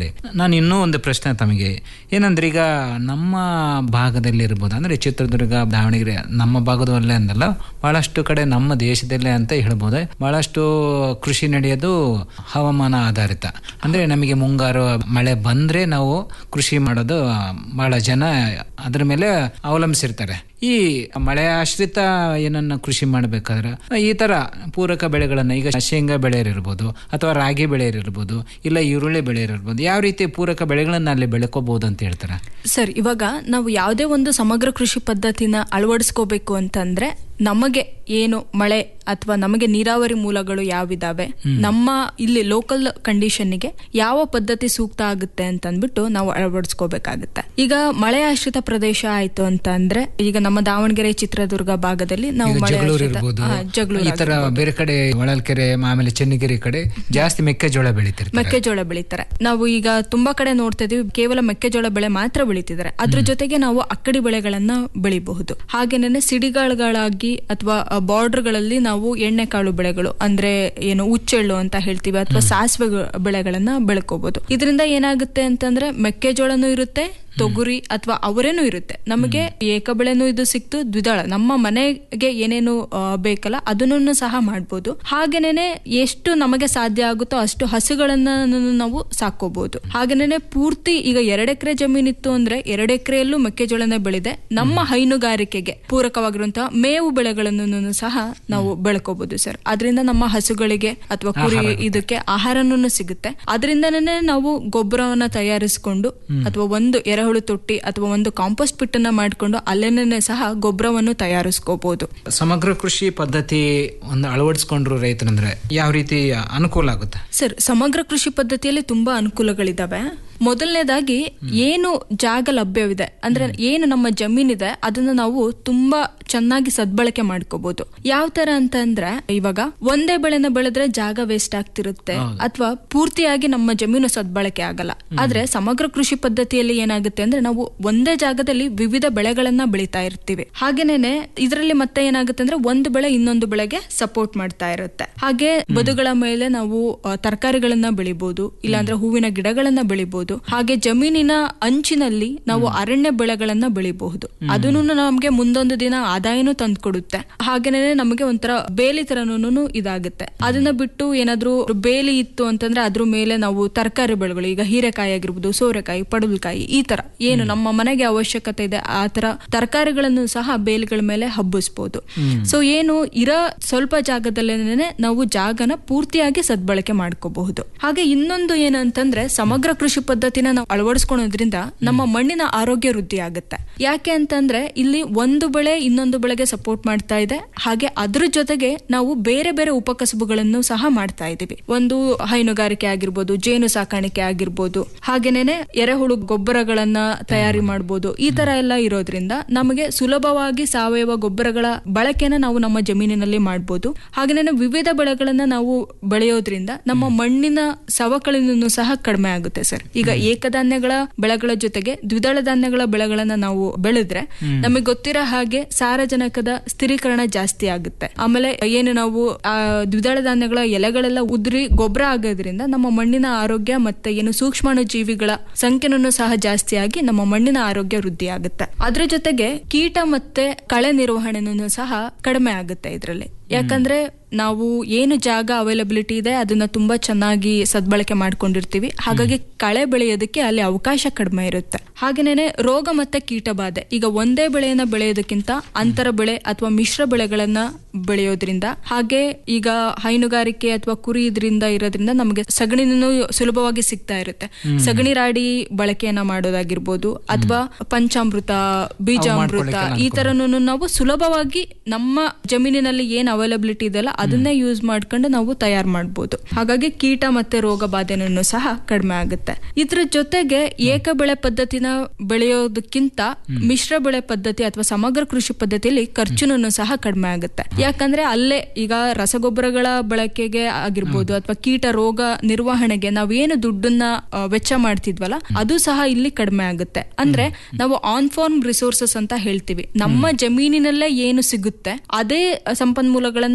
ಹೇಳಿ ನಾನು ಇನ್ನೂ ಒಂದು ಪ್ರಶ್ನೆ ತಮಗೆ ಏನಂದ್ರೆ ಈಗ ನಮ್ಮ ಭಾಗದಲ್ಲಿ ಇರ್ಬೋದು ಅಂದ್ರೆ ಚಿತ್ರದುರ್ಗ ದಾವಣಗೆರೆ ನಮ್ಮ ಭಾಗದಲ್ಲೇ ಅಂದಲ್ಲ ಬಹಳಷ್ಟು ಕಡೆ ನಮ್ಮ ದೇಶದಲ್ಲೇ ಅಂತ ಹೇಳ್ಬೋದು ಬಹಳಷ್ಟು ಕೃಷಿ ನಡೆಯೋದು ಹವಾಮಾನ ಆಧಾರಿತ ಅಂದ್ರೆ ನಮಗೆ ಮುಂಗಾರು ಮಳೆ ಬಂದ್ರೆ ನಾವು ಕೃಷಿ ಮಾಡೋದು ಬಹಳ ಜನ ಅದ್ರ ಮೇಲೆ ಅವಲಂಬಿಸಿರ್ತಾರೆ ಈ ಮಳೆ ಆಶ್ರಿತ ಏನನ್ನ ಕೃಷಿ ಮಾಡಬೇಕಾದ್ರೆ ಈ ತರ ಪೂರಕ ಬೆಳೆಗಳನ್ನ ಈಗ ಶೇಂಗಾ ಬೆಳೆಯರಿರ್ಬೋದು ಅಥವಾ ರಾಗಿ ಬೆಳೆಯರಿರ್ಬೋದು ಇಲ್ಲ ಈರುಳ್ಳಿ ಬೆಳೆಯರಿರ್ಬೋದು ಯಾವ ರೀತಿ ಪೂರಕ ಬೆಳೆಗಳನ್ನ ಅಲ್ಲಿ ಬೆಳ್ಕೋಬಹುದು ಅಂತ ಹೇಳ್ತಾರೆ ಸರ್ ಇವಾಗ ನಾವು ಯಾವುದೇ ಒಂದು ಸಮಗ್ರ ಕೃಷಿ ಪದ್ಧತಿನ ಅಳವಡಿಸ್ಕೋಬೇಕು ಅಂತಂದ್ರೆ ನಮಗೆ ಏನು ಮಳೆ ಅಥವಾ ನಮಗೆ ನೀರಾವರಿ ಮೂಲಗಳು ಯಾವಿದಾವೆ ನಮ್ಮ ಇಲ್ಲಿ ಲೋಕಲ್ ಕಂಡೀಷನ್ಗೆ ಯಾವ ಪದ್ಧತಿ ಸೂಕ್ತ ಆಗುತ್ತೆ ಅಂತ ಅಂದ್ಬಿಟ್ಟು ನಾವು ಅಳವಡಿಸ್ಕೋಬೇಕಾಗುತ್ತೆ ಈಗ ಮಳೆ ಆಶ್ರಿತ ಪ್ರದೇಶ ಆಯ್ತು ಅಂತ ಅಂದ್ರೆ ಈಗ ನಮ್ಮ ದಾವಣಗೆರೆ ಚಿತ್ರದುರ್ಗ ಭಾಗದಲ್ಲಿ ನಾವು ಈಗ ಮಳೆ ಜಗಳೂರು ಆಶ್ರಿತ- ಇರ್ಬೋದು ಹಾ, ಜಗಳೂರು ಈ ತರ ಬೇರೆ ಕಡೆ ಹೊಳಲ್ಕೆರೆ ಆಮೇಲೆ ಚೆನ್ನಗಿರಿ ಕಡೆ ಜಾಸ್ತಿ ಮೆಕ್ಕೆಜೋಳ ಬೆಳಿತಿರ್ತಾರೆ ಮೆಕ್ಕೆಜೋಳ ಬೆಳೀತಾರೆ ನಾವು ಈಗ ತುಂಬಾ ಕಡೆ ನೋಡ್ತಾ ಇದೀವಿ ಕೇವಲ ಮೆಕ್ಕೆಜೋಳ ಬೆಳೆ ಮಾತ್ರ ಬೆಳೀತಿದ್ದಾರೆ ಅದ್ರ ಜೊತೆಗೆ ನಾವು ಅಕ್ಕಡಿ ಬೆಳೆಗಳನ್ನ ಬೆಳಿಬಹುದು ಹಾಗೇನೆ ಸಿಡಿಗಾಳುಗಳಾಗಿ ಅಥವಾ ಬಾರ್ಡರ್ಗಳಲ್ಲಿ ನಾವು ಎಣ್ಣೆಕಾಳು ಬೆಳೆಗಳು ಅಂದ್ರೆ ಏನು ಉಚ್ಚೆಳ್ಳು ಅಂತ ಹೇಳ್ತೀವಿ ಅಥವಾ ಸಾಸಿವೆ ಬೆಳೆಗಳನ್ನ ಬೆಳ್ಕೋಬಹುದು ಇದರಿಂದ ಏನಾಗುತ್ತೆ ಅಂತಂದ್ರೆ ಮೆಕ್ಕೆಜೋಳನೂ ಇರುತ್ತೆ ತೊಗುರಿ ಅಥವಾ ಅವರೇನು ಇರುತ್ತೆ ನಮಗೆ ಏಕ ಬೆಳೆನೂ ಇದು ಸಿಕ್ತು ದ್ವಿದಳ ನಮ್ಮ ಮನೆಗೆ ಏನೇನು ಆ, ಬೇಕಲ್ಲ ಅದನ್ನು ಸಹ ಮಾಡ್ಬೋದು ಹಾಗೇನೆ ಎಷ್ಟು ನಮಗೆ ಸಾಧ್ಯ ಆಗುತ್ತೋ ಅಷ್ಟು ಹಸುಗಳನ್ನ ನಾವು ಸಾಕೋಬಹುದು ಹಾಗೇನೆ ಪೂರ್ತಿ ಈಗ ಎರಡ್ ಎಕರೆ ಜಮೀನಿತ್ತು ಅಂದ್ರೆ ಎರಡ್ ಎಕರೆಯಲ್ಲೂ ಮೆಕ್ಕೆಜೋಳನ ಬೆಳೆದೆ ನಮ್ಮ ಹೈನುಗಾರಿಕೆಗೆ ಪೂರಕವಾಗಿರುವಂತಹ ಮೇವು ಬೆಳೆಗಳನ್ನು ಸಹ ನಾವು ಬೆಳ್ಕೋಬಹುದು ಸರ್ ಅದರಿಂದ ನಮ್ಮ ಹಸುಗಳಿಗೆ ಅಥವಾ ಕುರಿ ಆಹಾರ ಆಗುತ್ತೆ. ಇದಕ್ಕೆ ಆಹಾರನೂ ಸಿಗುತ್ತೆ ಅದರಿಂದನೇ ನಾವು ಗೊಬ್ಬರವನ್ನ ತಯಾರಿಸಿಕೊಂಡು ಅಥವಾ ಒಂದು ಎರೆಹುಳು ತೊಟ್ಟಿ ಅಥವಾ ಒಂದು ಕಾಂಪೋಸ್ಟ್ ಪಿಟ್ಟನ್ನ ಮಾಡ್ಕೊಂಡು ಅಲ್ಲೇನೇ ಸಹ ಗೊಬ್ಬರವನ್ನು ತಯಾರಿಸ್ಕೋಬಹುದು ಸಮಗ್ರ ಕೃಷಿ ಪದ್ಧತಿ ಒಂದು ಅಳವಡಿಸ್ಕೊಂಡ್ರು ರೈತರಂದ್ರೆ ಯಾವ ರೀತಿ ಅನುಕೂಲ ಆಗುತ್ತೆ ಸರ್ ಸಮಗ್ರ ಕೃಷಿ ಪದ್ಧತಿಯಲ್ಲಿ ತುಂಬಾ ಅನುಕೂಲಗಳಿದಾವೆ ಮೊದಲನೇದಾಗಿ ಏನು ಜಾಗ ಲಭ್ಯವಿದೆ ಅಂದ್ರೆ ಏನು ನಮ್ಮ ಜಮೀನಿದೆ ಅದನ್ನ ನಾವು ತುಂಬಾ ಚೆನ್ನಾಗಿ ಸದ್ಬಳಕೆ ಮಾಡ್ಕೋಬಹುದು ಯಾವ ತರ ಅಂತ ಅಂದ್ರೆ ಇವಾಗ ಒಂದೇ ಬೆಳೆನ ಬೆಳೆದ್ರೆ ಜಾಗ ವೇಸ್ಟ್ ಆಗ್ತಿರುತ್ತೆ ಅಥವಾ ಪೂರ್ತಿಯಾಗಿ ನಮ್ಮ ಜಮೀನು ಸದ್ಬಳಕೆ ಆಗಲ್ಲ ಆದ್ರೆ ಸಮಗ್ರ ಕೃಷಿ ಪದ್ಧತಿಯಲ್ಲಿ ಏನಾಗುತ್ತೆ ಅಂದ್ರೆ ನಾವು ಒಂದೇ ಜಾಗದಲ್ಲಿ ವಿವಿಧ ಬೆಳೆಗಳನ್ನ ಬೆಳಿತಾ ಇರ್ತೀವಿ ಹಾಗೇನೆ ಇದರಲ್ಲಿ ಮತ್ತೆ ಏನಾಗುತ್ತೆ ಅಂದ್ರೆ ಒಂದು ಬೆಳೆ ಇನ್ನೊಂದು ಬೆಳೆಗೆ ಸಪೋರ್ಟ್ ಮಾಡ್ತಾ ಇರುತ್ತೆ ಹಾಗೆ ಬದುಗಳ ಮೇಲೆ ನಾವು ಆ, ತರಕಾರಿಗಳನ್ನ ಬೆಳಿಬಹುದು ಇಲ್ಲಾಂದ್ರೆ ಹೂವಿನ ಗಿಡಗಳನ್ನ ಬೆಳಿಬಹುದು ಹಾಗೆ ಜಮೀನಿನ ಅಂಚಿನಲ್ಲಿ ನಾವು ಅರಣ್ಯ ಬೆಳೆಗಳನ್ನ ಬೆಳಿಬಹುದು ಅದನ್ನು ನಮ್ಗೆ ಮುಂದೊಂದು ದಿನ ಆದಾಯನೂ ತಂದ್ಕೊಡುತ್ತೆ ಹಾಗೇನೆ ನಮಗೆ ಒಂಥರ ಬೇಲಿ ತರನೂ ಇದಾಗುತ್ತೆ ಅದನ್ನ ಬಿಟ್ಟು ಏನಾದ್ರೂ ಬೇಲಿ ಇತ್ತು ಅಂತಂದ್ರೆ ಅದ್ರ ಮೇಲೆ ನಾವು ತರಕಾರಿ ಬೆಳೆಗಳು ಈಗ ಹೀರೆಕಾಯಿ ಆಗಿರ್ಬೋದು ಸೋರೆಕಾಯಿ ಪಡವಲಕಾಯಿ ಈ ತರ ಏನು ನಮ್ಮ ಮನೆಗೆ ಅವಶ್ಯಕತೆ ಇದೆ ಆ ತರ ತರಕಾರಿಗಳನ್ನು ಸಹ ಬೇಲಿಗಳ ಮೇಲೆ ಹಬ್ಬಿಸ್ಬೋದು ಸೊ ಏನು ಇರೋ ಸ್ವಲ್ಪ ಜಾಗದಲ್ಲೇನೆ ನಾವು ಜಾಗನ ಪೂರ್ತಿಯಾಗಿ ಸದ್ಬಳಕೆ ಮಾಡ್ಕೋಬಹುದು ಹಾಗೆ ಇನ್ನೊಂದು ಏನು ಅಂತಂದ್ರೆ ಸಮಗ್ರ ಕೃಷಿ ಪದ್ಧತಿನ ನಾವು ಅಳವಡಿಸ್ಕೊಳೋದ್ರಿಂದ ನಮ್ಮ ಮಣ್ಣಿನ ಆರೋಗ್ಯ ವೃದ್ಧಿ ಆಗುತ್ತೆ ಯಾಕೆ ಅಂತಂದ್ರೆ ಇಲ್ಲಿ ಒಂದು ಬೆಳೆ ಇನ್ನೊಂದು ಬೆಳೆಗೆ ಸಪೋರ್ಟ್ ಮಾಡ್ತಾ ಇದೆ ಹಾಗೆ ಅದ್ರ ಜೊತೆಗೆ ನಾವು ಬೇರೆ ಬೇರೆ ಉಪಕಸಬುಗಳನ್ನು ಸಹ ಮಾಡ್ತಾ ಇದೀವಿ ಒಂದು ಹೈನುಗಾರಿಕೆ ಆಗಿರ್ಬೋದು ಜೇನು ಸಾಕಾಣಿಕೆ ಆಗಿರ್ಬೋದು ಹಾಗೇನೆ ಎರೆಹುಳು ಗೊಬ್ಬರಗಳನ್ನ ತಯಾರಿ ಮಾಡ್ಬೋದು ಈ ತರ ಎಲ್ಲ ಇರೋದ್ರಿಂದ ನಮಗೆ ಸುಲಭವಾಗಿ ಸಾವಯವ ಗೊಬ್ಬರಗಳ ಬಳಕೆನ ನಾವು ನಮ್ಮ ಜಮೀನಿನಲ್ಲಿ ಮಾಡ್ಬೋದು ಹಾಗೇನೆ ವಿವಿಧ ಬೆಳೆಗಳನ್ನ ನಾವು ಬೆಳೆಯೋದ್ರಿಂದ ನಮ್ಮ ಮಣ್ಣಿನ ಸವಕಳಿನೂ ಸಹ ಕಡಿಮೆ ಆಗುತ್ತೆ ಸರ್ ಈಗ ಏಕಧಾನ್ಯಗಳ ಬೆಳೆಗಳ ಜೊತೆಗೆ ದ್ವಿದಳ ಧಾನ್ಯಗಳ ಬೆಳೆಗಳನ್ನ ನಾವು ಬೆಳೆದ್ರೆ ನಮಗೆ ಗೊತ್ತಿರೋ ಹಾಗೆ ಸಾರಜನಕದ ಸ್ಥಿರೀಕರಣ ಜಾಸ್ತಿ ಆಗುತ್ತೆ ಆಮೇಲೆ ಏನು ನಾವು ಆ ದ್ವಿದಳ ಧಾನ್ಯಗಳ ಎಲೆಗಳೆಲ್ಲ ಉದುರಿ ಗೊಬ್ಬರ ಆಗೋದ್ರಿಂದ ನಮ್ಮ ಮಣ್ಣಿನ ಆರೋಗ್ಯ ಮತ್ತೆ ಏನು ಸೂಕ್ಷ್ಮಾಣು ಜೀವಿಗಳ ಸಂಖ್ಯೆನೂ ಸಹ ಜಾಸ್ತಿ ಆಗಿ ನಮ್ಮ ಮಣ್ಣಿನ ಆರೋಗ್ಯ ವೃದ್ಧಿ ಆಗುತ್ತೆ ಅದ್ರ ಜೊತೆಗೆ ಕೀಟ ಮತ್ತೆ ಕಳೆ ನಿರ್ವಹಣೆನೂ ಸಹ ಕಡಿಮೆ ಆಗುತ್ತೆ ಇದರಲ್ಲಿ ಯಾಕಂದ್ರೆ ನಾವು ಏನು ಜಾಗ ಅವೈಲಬಿಲಿಟಿ ಇದೆ ಅದನ್ನ ತುಂಬಾ ಚೆನ್ನಾಗಿ ಸದ್ಬಳಕೆ ಮಾಡ್ಕೊಂಡಿರ್ತೀವಿ ಹಾಗಾಗಿ ಕಳೆ ಬೆಳೆಯೋದಕ್ಕೆ ಅಲ್ಲಿ ಅವಕಾಶ ಕಡಿಮೆ ಇರುತ್ತೆ ಹಾಗೇನೆ ರೋಗ ಮತ್ತೆ ಕೀಟ ಬಾಧೆ ಈಗ ಒಂದೇ ಬೆಳೆಯನ್ನ ಬೆಳೆಯೋದಕ್ಕಿಂತ ಅಂತರ ಬೆಳೆ ಅಥವಾ ಮಿಶ್ರ ಬೆಳೆಗಳನ್ನ ಬೆಳೆಯೋದ್ರಿಂದ ಹಾಗೆ ಈಗ ಹೈನುಗಾರಿಕೆ ಅಥವಾ ಕುರಿ ಇದರಿಂದ ಇರೋದ್ರಿಂದ ನಮಗೆ ಸಗಣಿನೂ ಸುಲಭವಾಗಿ ಸಿಗ್ತಾ ಇರುತ್ತೆ ಸಗಣಿ ರಾಡಿ ಬಳಕೆಯನ್ನ ಮಾಡೋದಾಗಿರ್ಬೋದು ಅಥವಾ ಪಂಚಾಮೃತ ಬೀಜಾಮೃತ ಮಾಡ್ಕೊಳ್ಳಿಕ್ಕೆ ಈ ತರನು ನಾವು ಸುಲಭವಾಗಿ ನಮ್ಮ ಜಮೀನಿನಲ್ಲಿ ಏನ್ ಅವೈಲಬಿಲಿಟಿ ಇದೆಯಲ್ಲ ಅದನ್ನೇ ಯೂಸ್ ಮಾಡ್ಕೊಂಡು ನಾವು ತಯಾರು ಮಾಡ್ಬೋದು ಹಾಗಾಗಿ ಕೀಟ ಮತ್ತೆ ರೋಗ ಬಾಧೆನೂ ಸಹ ಕಡಿಮೆ ಆಗುತ್ತೆ ಇದ್ರ ಜೊತೆಗೆ ಏಕ ಬೆಳೆ ಪದ್ಧತಿನ ಬೆಳೆಯೋದಕ್ಕಿಂತ ಮಿಶ್ರ ಬೆಳೆ ಪದ್ಧತಿ ಅಥವಾ ಸಮಗ್ರ ಕೃಷಿ ಪದ್ಧತಿಯಲ್ಲಿ ಖರ್ಚುನೂ ಸಹ ಕಡಿಮೆ ಆಗುತ್ತೆ ಯಾಕಂದ್ರೆ ಅಲ್ಲೇ ಈಗ ರಸಗೊಬ್ಬರಗಳ ಬಳಕೆಗೆ ಆಗಿರ್ಬೋದು ಅಥವಾ ಕೀಟ ರೋಗ ನಿರ್ವಹಣೆಗೆ ನಾವೇನು ದುಡ್ಡನ್ನ ಆ, ವೆಚ್ಚ ಮಾಡ್ತಿದ್ವಲ್ಲ ಅದು ಸಹ ಇಲ್ಲಿ ಕಡಿಮೆ ಆಗುತ್ತೆ ಅಂದ್ರೆ ನಾವು ಆನ್ ಫಾರ್ಮ್ ರಿಸೋರ್ಸಸ್ ಅಂತ ಹೇಳ್ತೀವಿ ನಮ್ಮ ಜಮೀನಿನಲ್ಲೇ ಏನು ಸಿಗುತ್ತೆ ಅದೇ ಸಂಪನ್ಮೂಲಗಳನ್ನ ನಾವು ಬಳಕೆ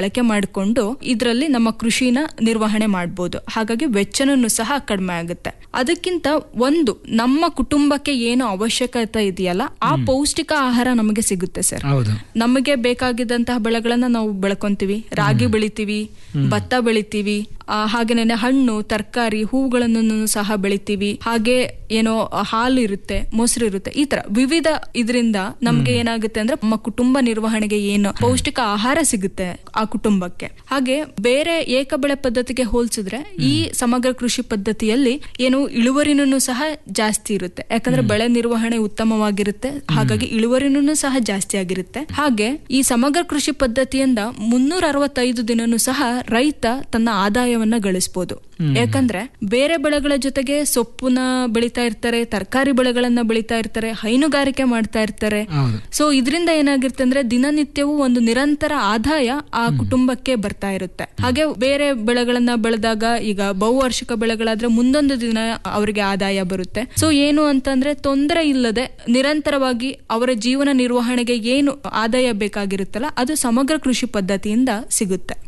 ಬಳಕೆ ಮಾಡಿಕೊಂಡು ಇದರಲ್ಲಿ ನಮ್ಮ ಕೃಷಿನ ನಿರ್ವಹಣೆ ಮಾಡ್ಬೋದು ಹಾಗಾಗಿ ವೆಚ್ಚನೂ ಸಹ ಕಡಿಮೆ ಆಗುತ್ತೆ ಅದಕ್ಕಿಂತ ಒಂದು ನಮ್ಮ ಕುಟುಂಬಕ್ಕೆ ಏನು ಅವಶ್ಯಕತೆ ಇದೆಯಲ್ಲ ಆ ಪೌಷ್ಟಿಕ ಆಹಾರ ನಮಗೆ ಸಿಗುತ್ತೆ ಸರ್ ಹೌದು ನಮಗೆ ಬೇಕಾಗಿದ್ದಂತಹ ಬೆಳೆಗಳನ್ನ ನಾವು ಬೆಳ್ಕೊಂತೀವಿ ರಾಗಿ ಬೆಳಿತೀವಿ ಭತ್ತ ಬೆಳಿತೀವಿ ಆ, ಹಾಗೇನೆ ಹಣ್ಣು ತರಕಾರಿ ಹೂಗಳನ್ನು ಸಹ ಬೆಳಿತೀವಿ ಹಾಗೆ ಏನೋ ಹಾಲು ಇರುತ್ತೆ ಮೊಸರು ಇರುತ್ತೆ ಈ ತರ ವಿವಿಧ ಇದರಿಂದ ನಮ್ಗೆ ಏನಾಗುತ್ತೆ ಅಂದ್ರೆ ನಮ್ಮ ಕುಟುಂಬ ನಿರ್ವಹಣೆಗೆ ಏನು ಪೌಷ್ಟಿಕ ಆಹಾರ ಸಿಗುತ್ತೆ ಆ ಕುಟುಂಬಕ್ಕೆ ಹಾಗೆ ಬೇರೆ ಏಕ ಬೆಳೆ ಪದ್ಧತಿಗೆ ಹೋಲಿಸಿದ್ರೆ ಈ ಸಮಗ್ರ ಕೃಷಿ ಪದ್ಧತಿಯಲ್ಲಿ ಏನು ಇಳುವರಿನೂ ಸಹ ಜಾಸ್ತಿ ಇರುತ್ತೆ ಯಾಕಂದ್ರೆ ಬೆಳೆ ನಿರ್ವಹಣೆ ಉತ್ತಮವಾಗಿರುತ್ತೆ ಹಾಗಾಗಿ ಇಳುವರಿನೂ ಸಹ ಜಾಸ್ತಿ ಆಗಿರುತ್ತೆ ಹಾಗೆ ಈ ಸಮಗ್ರ ಕೃಷಿ ಪದ್ಧತಿಯಿಂದ ಮುನ್ನೂರ ಅರವತ್ತೈದು ದಿನನೂ ಸಹ ರೈತ ತನ್ನ ಆದಾಯವನ್ನ ಗಳಿಸಬಹುದು ಯಾಕಂದ್ರೆ ಬೇರೆ ಬೆಳೆಗಳ ಜೊತೆಗೆ ಸೊಪ್ಪುನ ಬೆಳಿತಾ ಇರ್ತಾರೆ ತರಕಾರಿ ಬೆಳೆಗಳನ್ನ ಬೆಳಿತಾ ಇರ್ತಾರೆ ಹೈನುಗಾರಿಕೆ ಮಾಡ್ತಾ ಇರ್ತಾರೆ ಹೌದು ಸೊ ಇದರಿಂದ ಏನಾಗಿರುತ್ತೆ ಅಂದ್ರೆ ದಿನನಿತ್ಯವೂ ಒಂದು ನಿರಂತರ ಆದಾಯ ಆ ಕುಟುಂಬಕ್ಕೆ ಬರ್ತಾ ಇರುತ್ತೆ ಹಾಗೆ ಬೇರೆ ಬೆಳೆಗಳನ್ನ ಬೆಳೆದಾಗ ಈಗ ಬಹುವಾರ್ಷಿಕ ಬೆಳೆಗಳಾದ್ರೆ ಮುಂದೊಂದು ದಿನ ಅವರಿಗೆ ಆದಾಯ ಬರುತ್ತೆ ಸೊ ಏನು ಅಂತಂದ್ರೆ ತೊಂದರೆ ಇಲ್ಲದೆ ನಿರಂತರವಾಗಿ ಅವರ ಜೀವನ ನಿರ್ವಹಣೆಗೆ ಏನು ಆದಾಯ ಬೇಕಾಗಿರುತ್ತಲ್ಲ ಅದು ಸಮಗ್ರ ಕೃಷಿ ಪದ್ಧತಿಯಿಂದ ಸಿಗುತ್ತೆ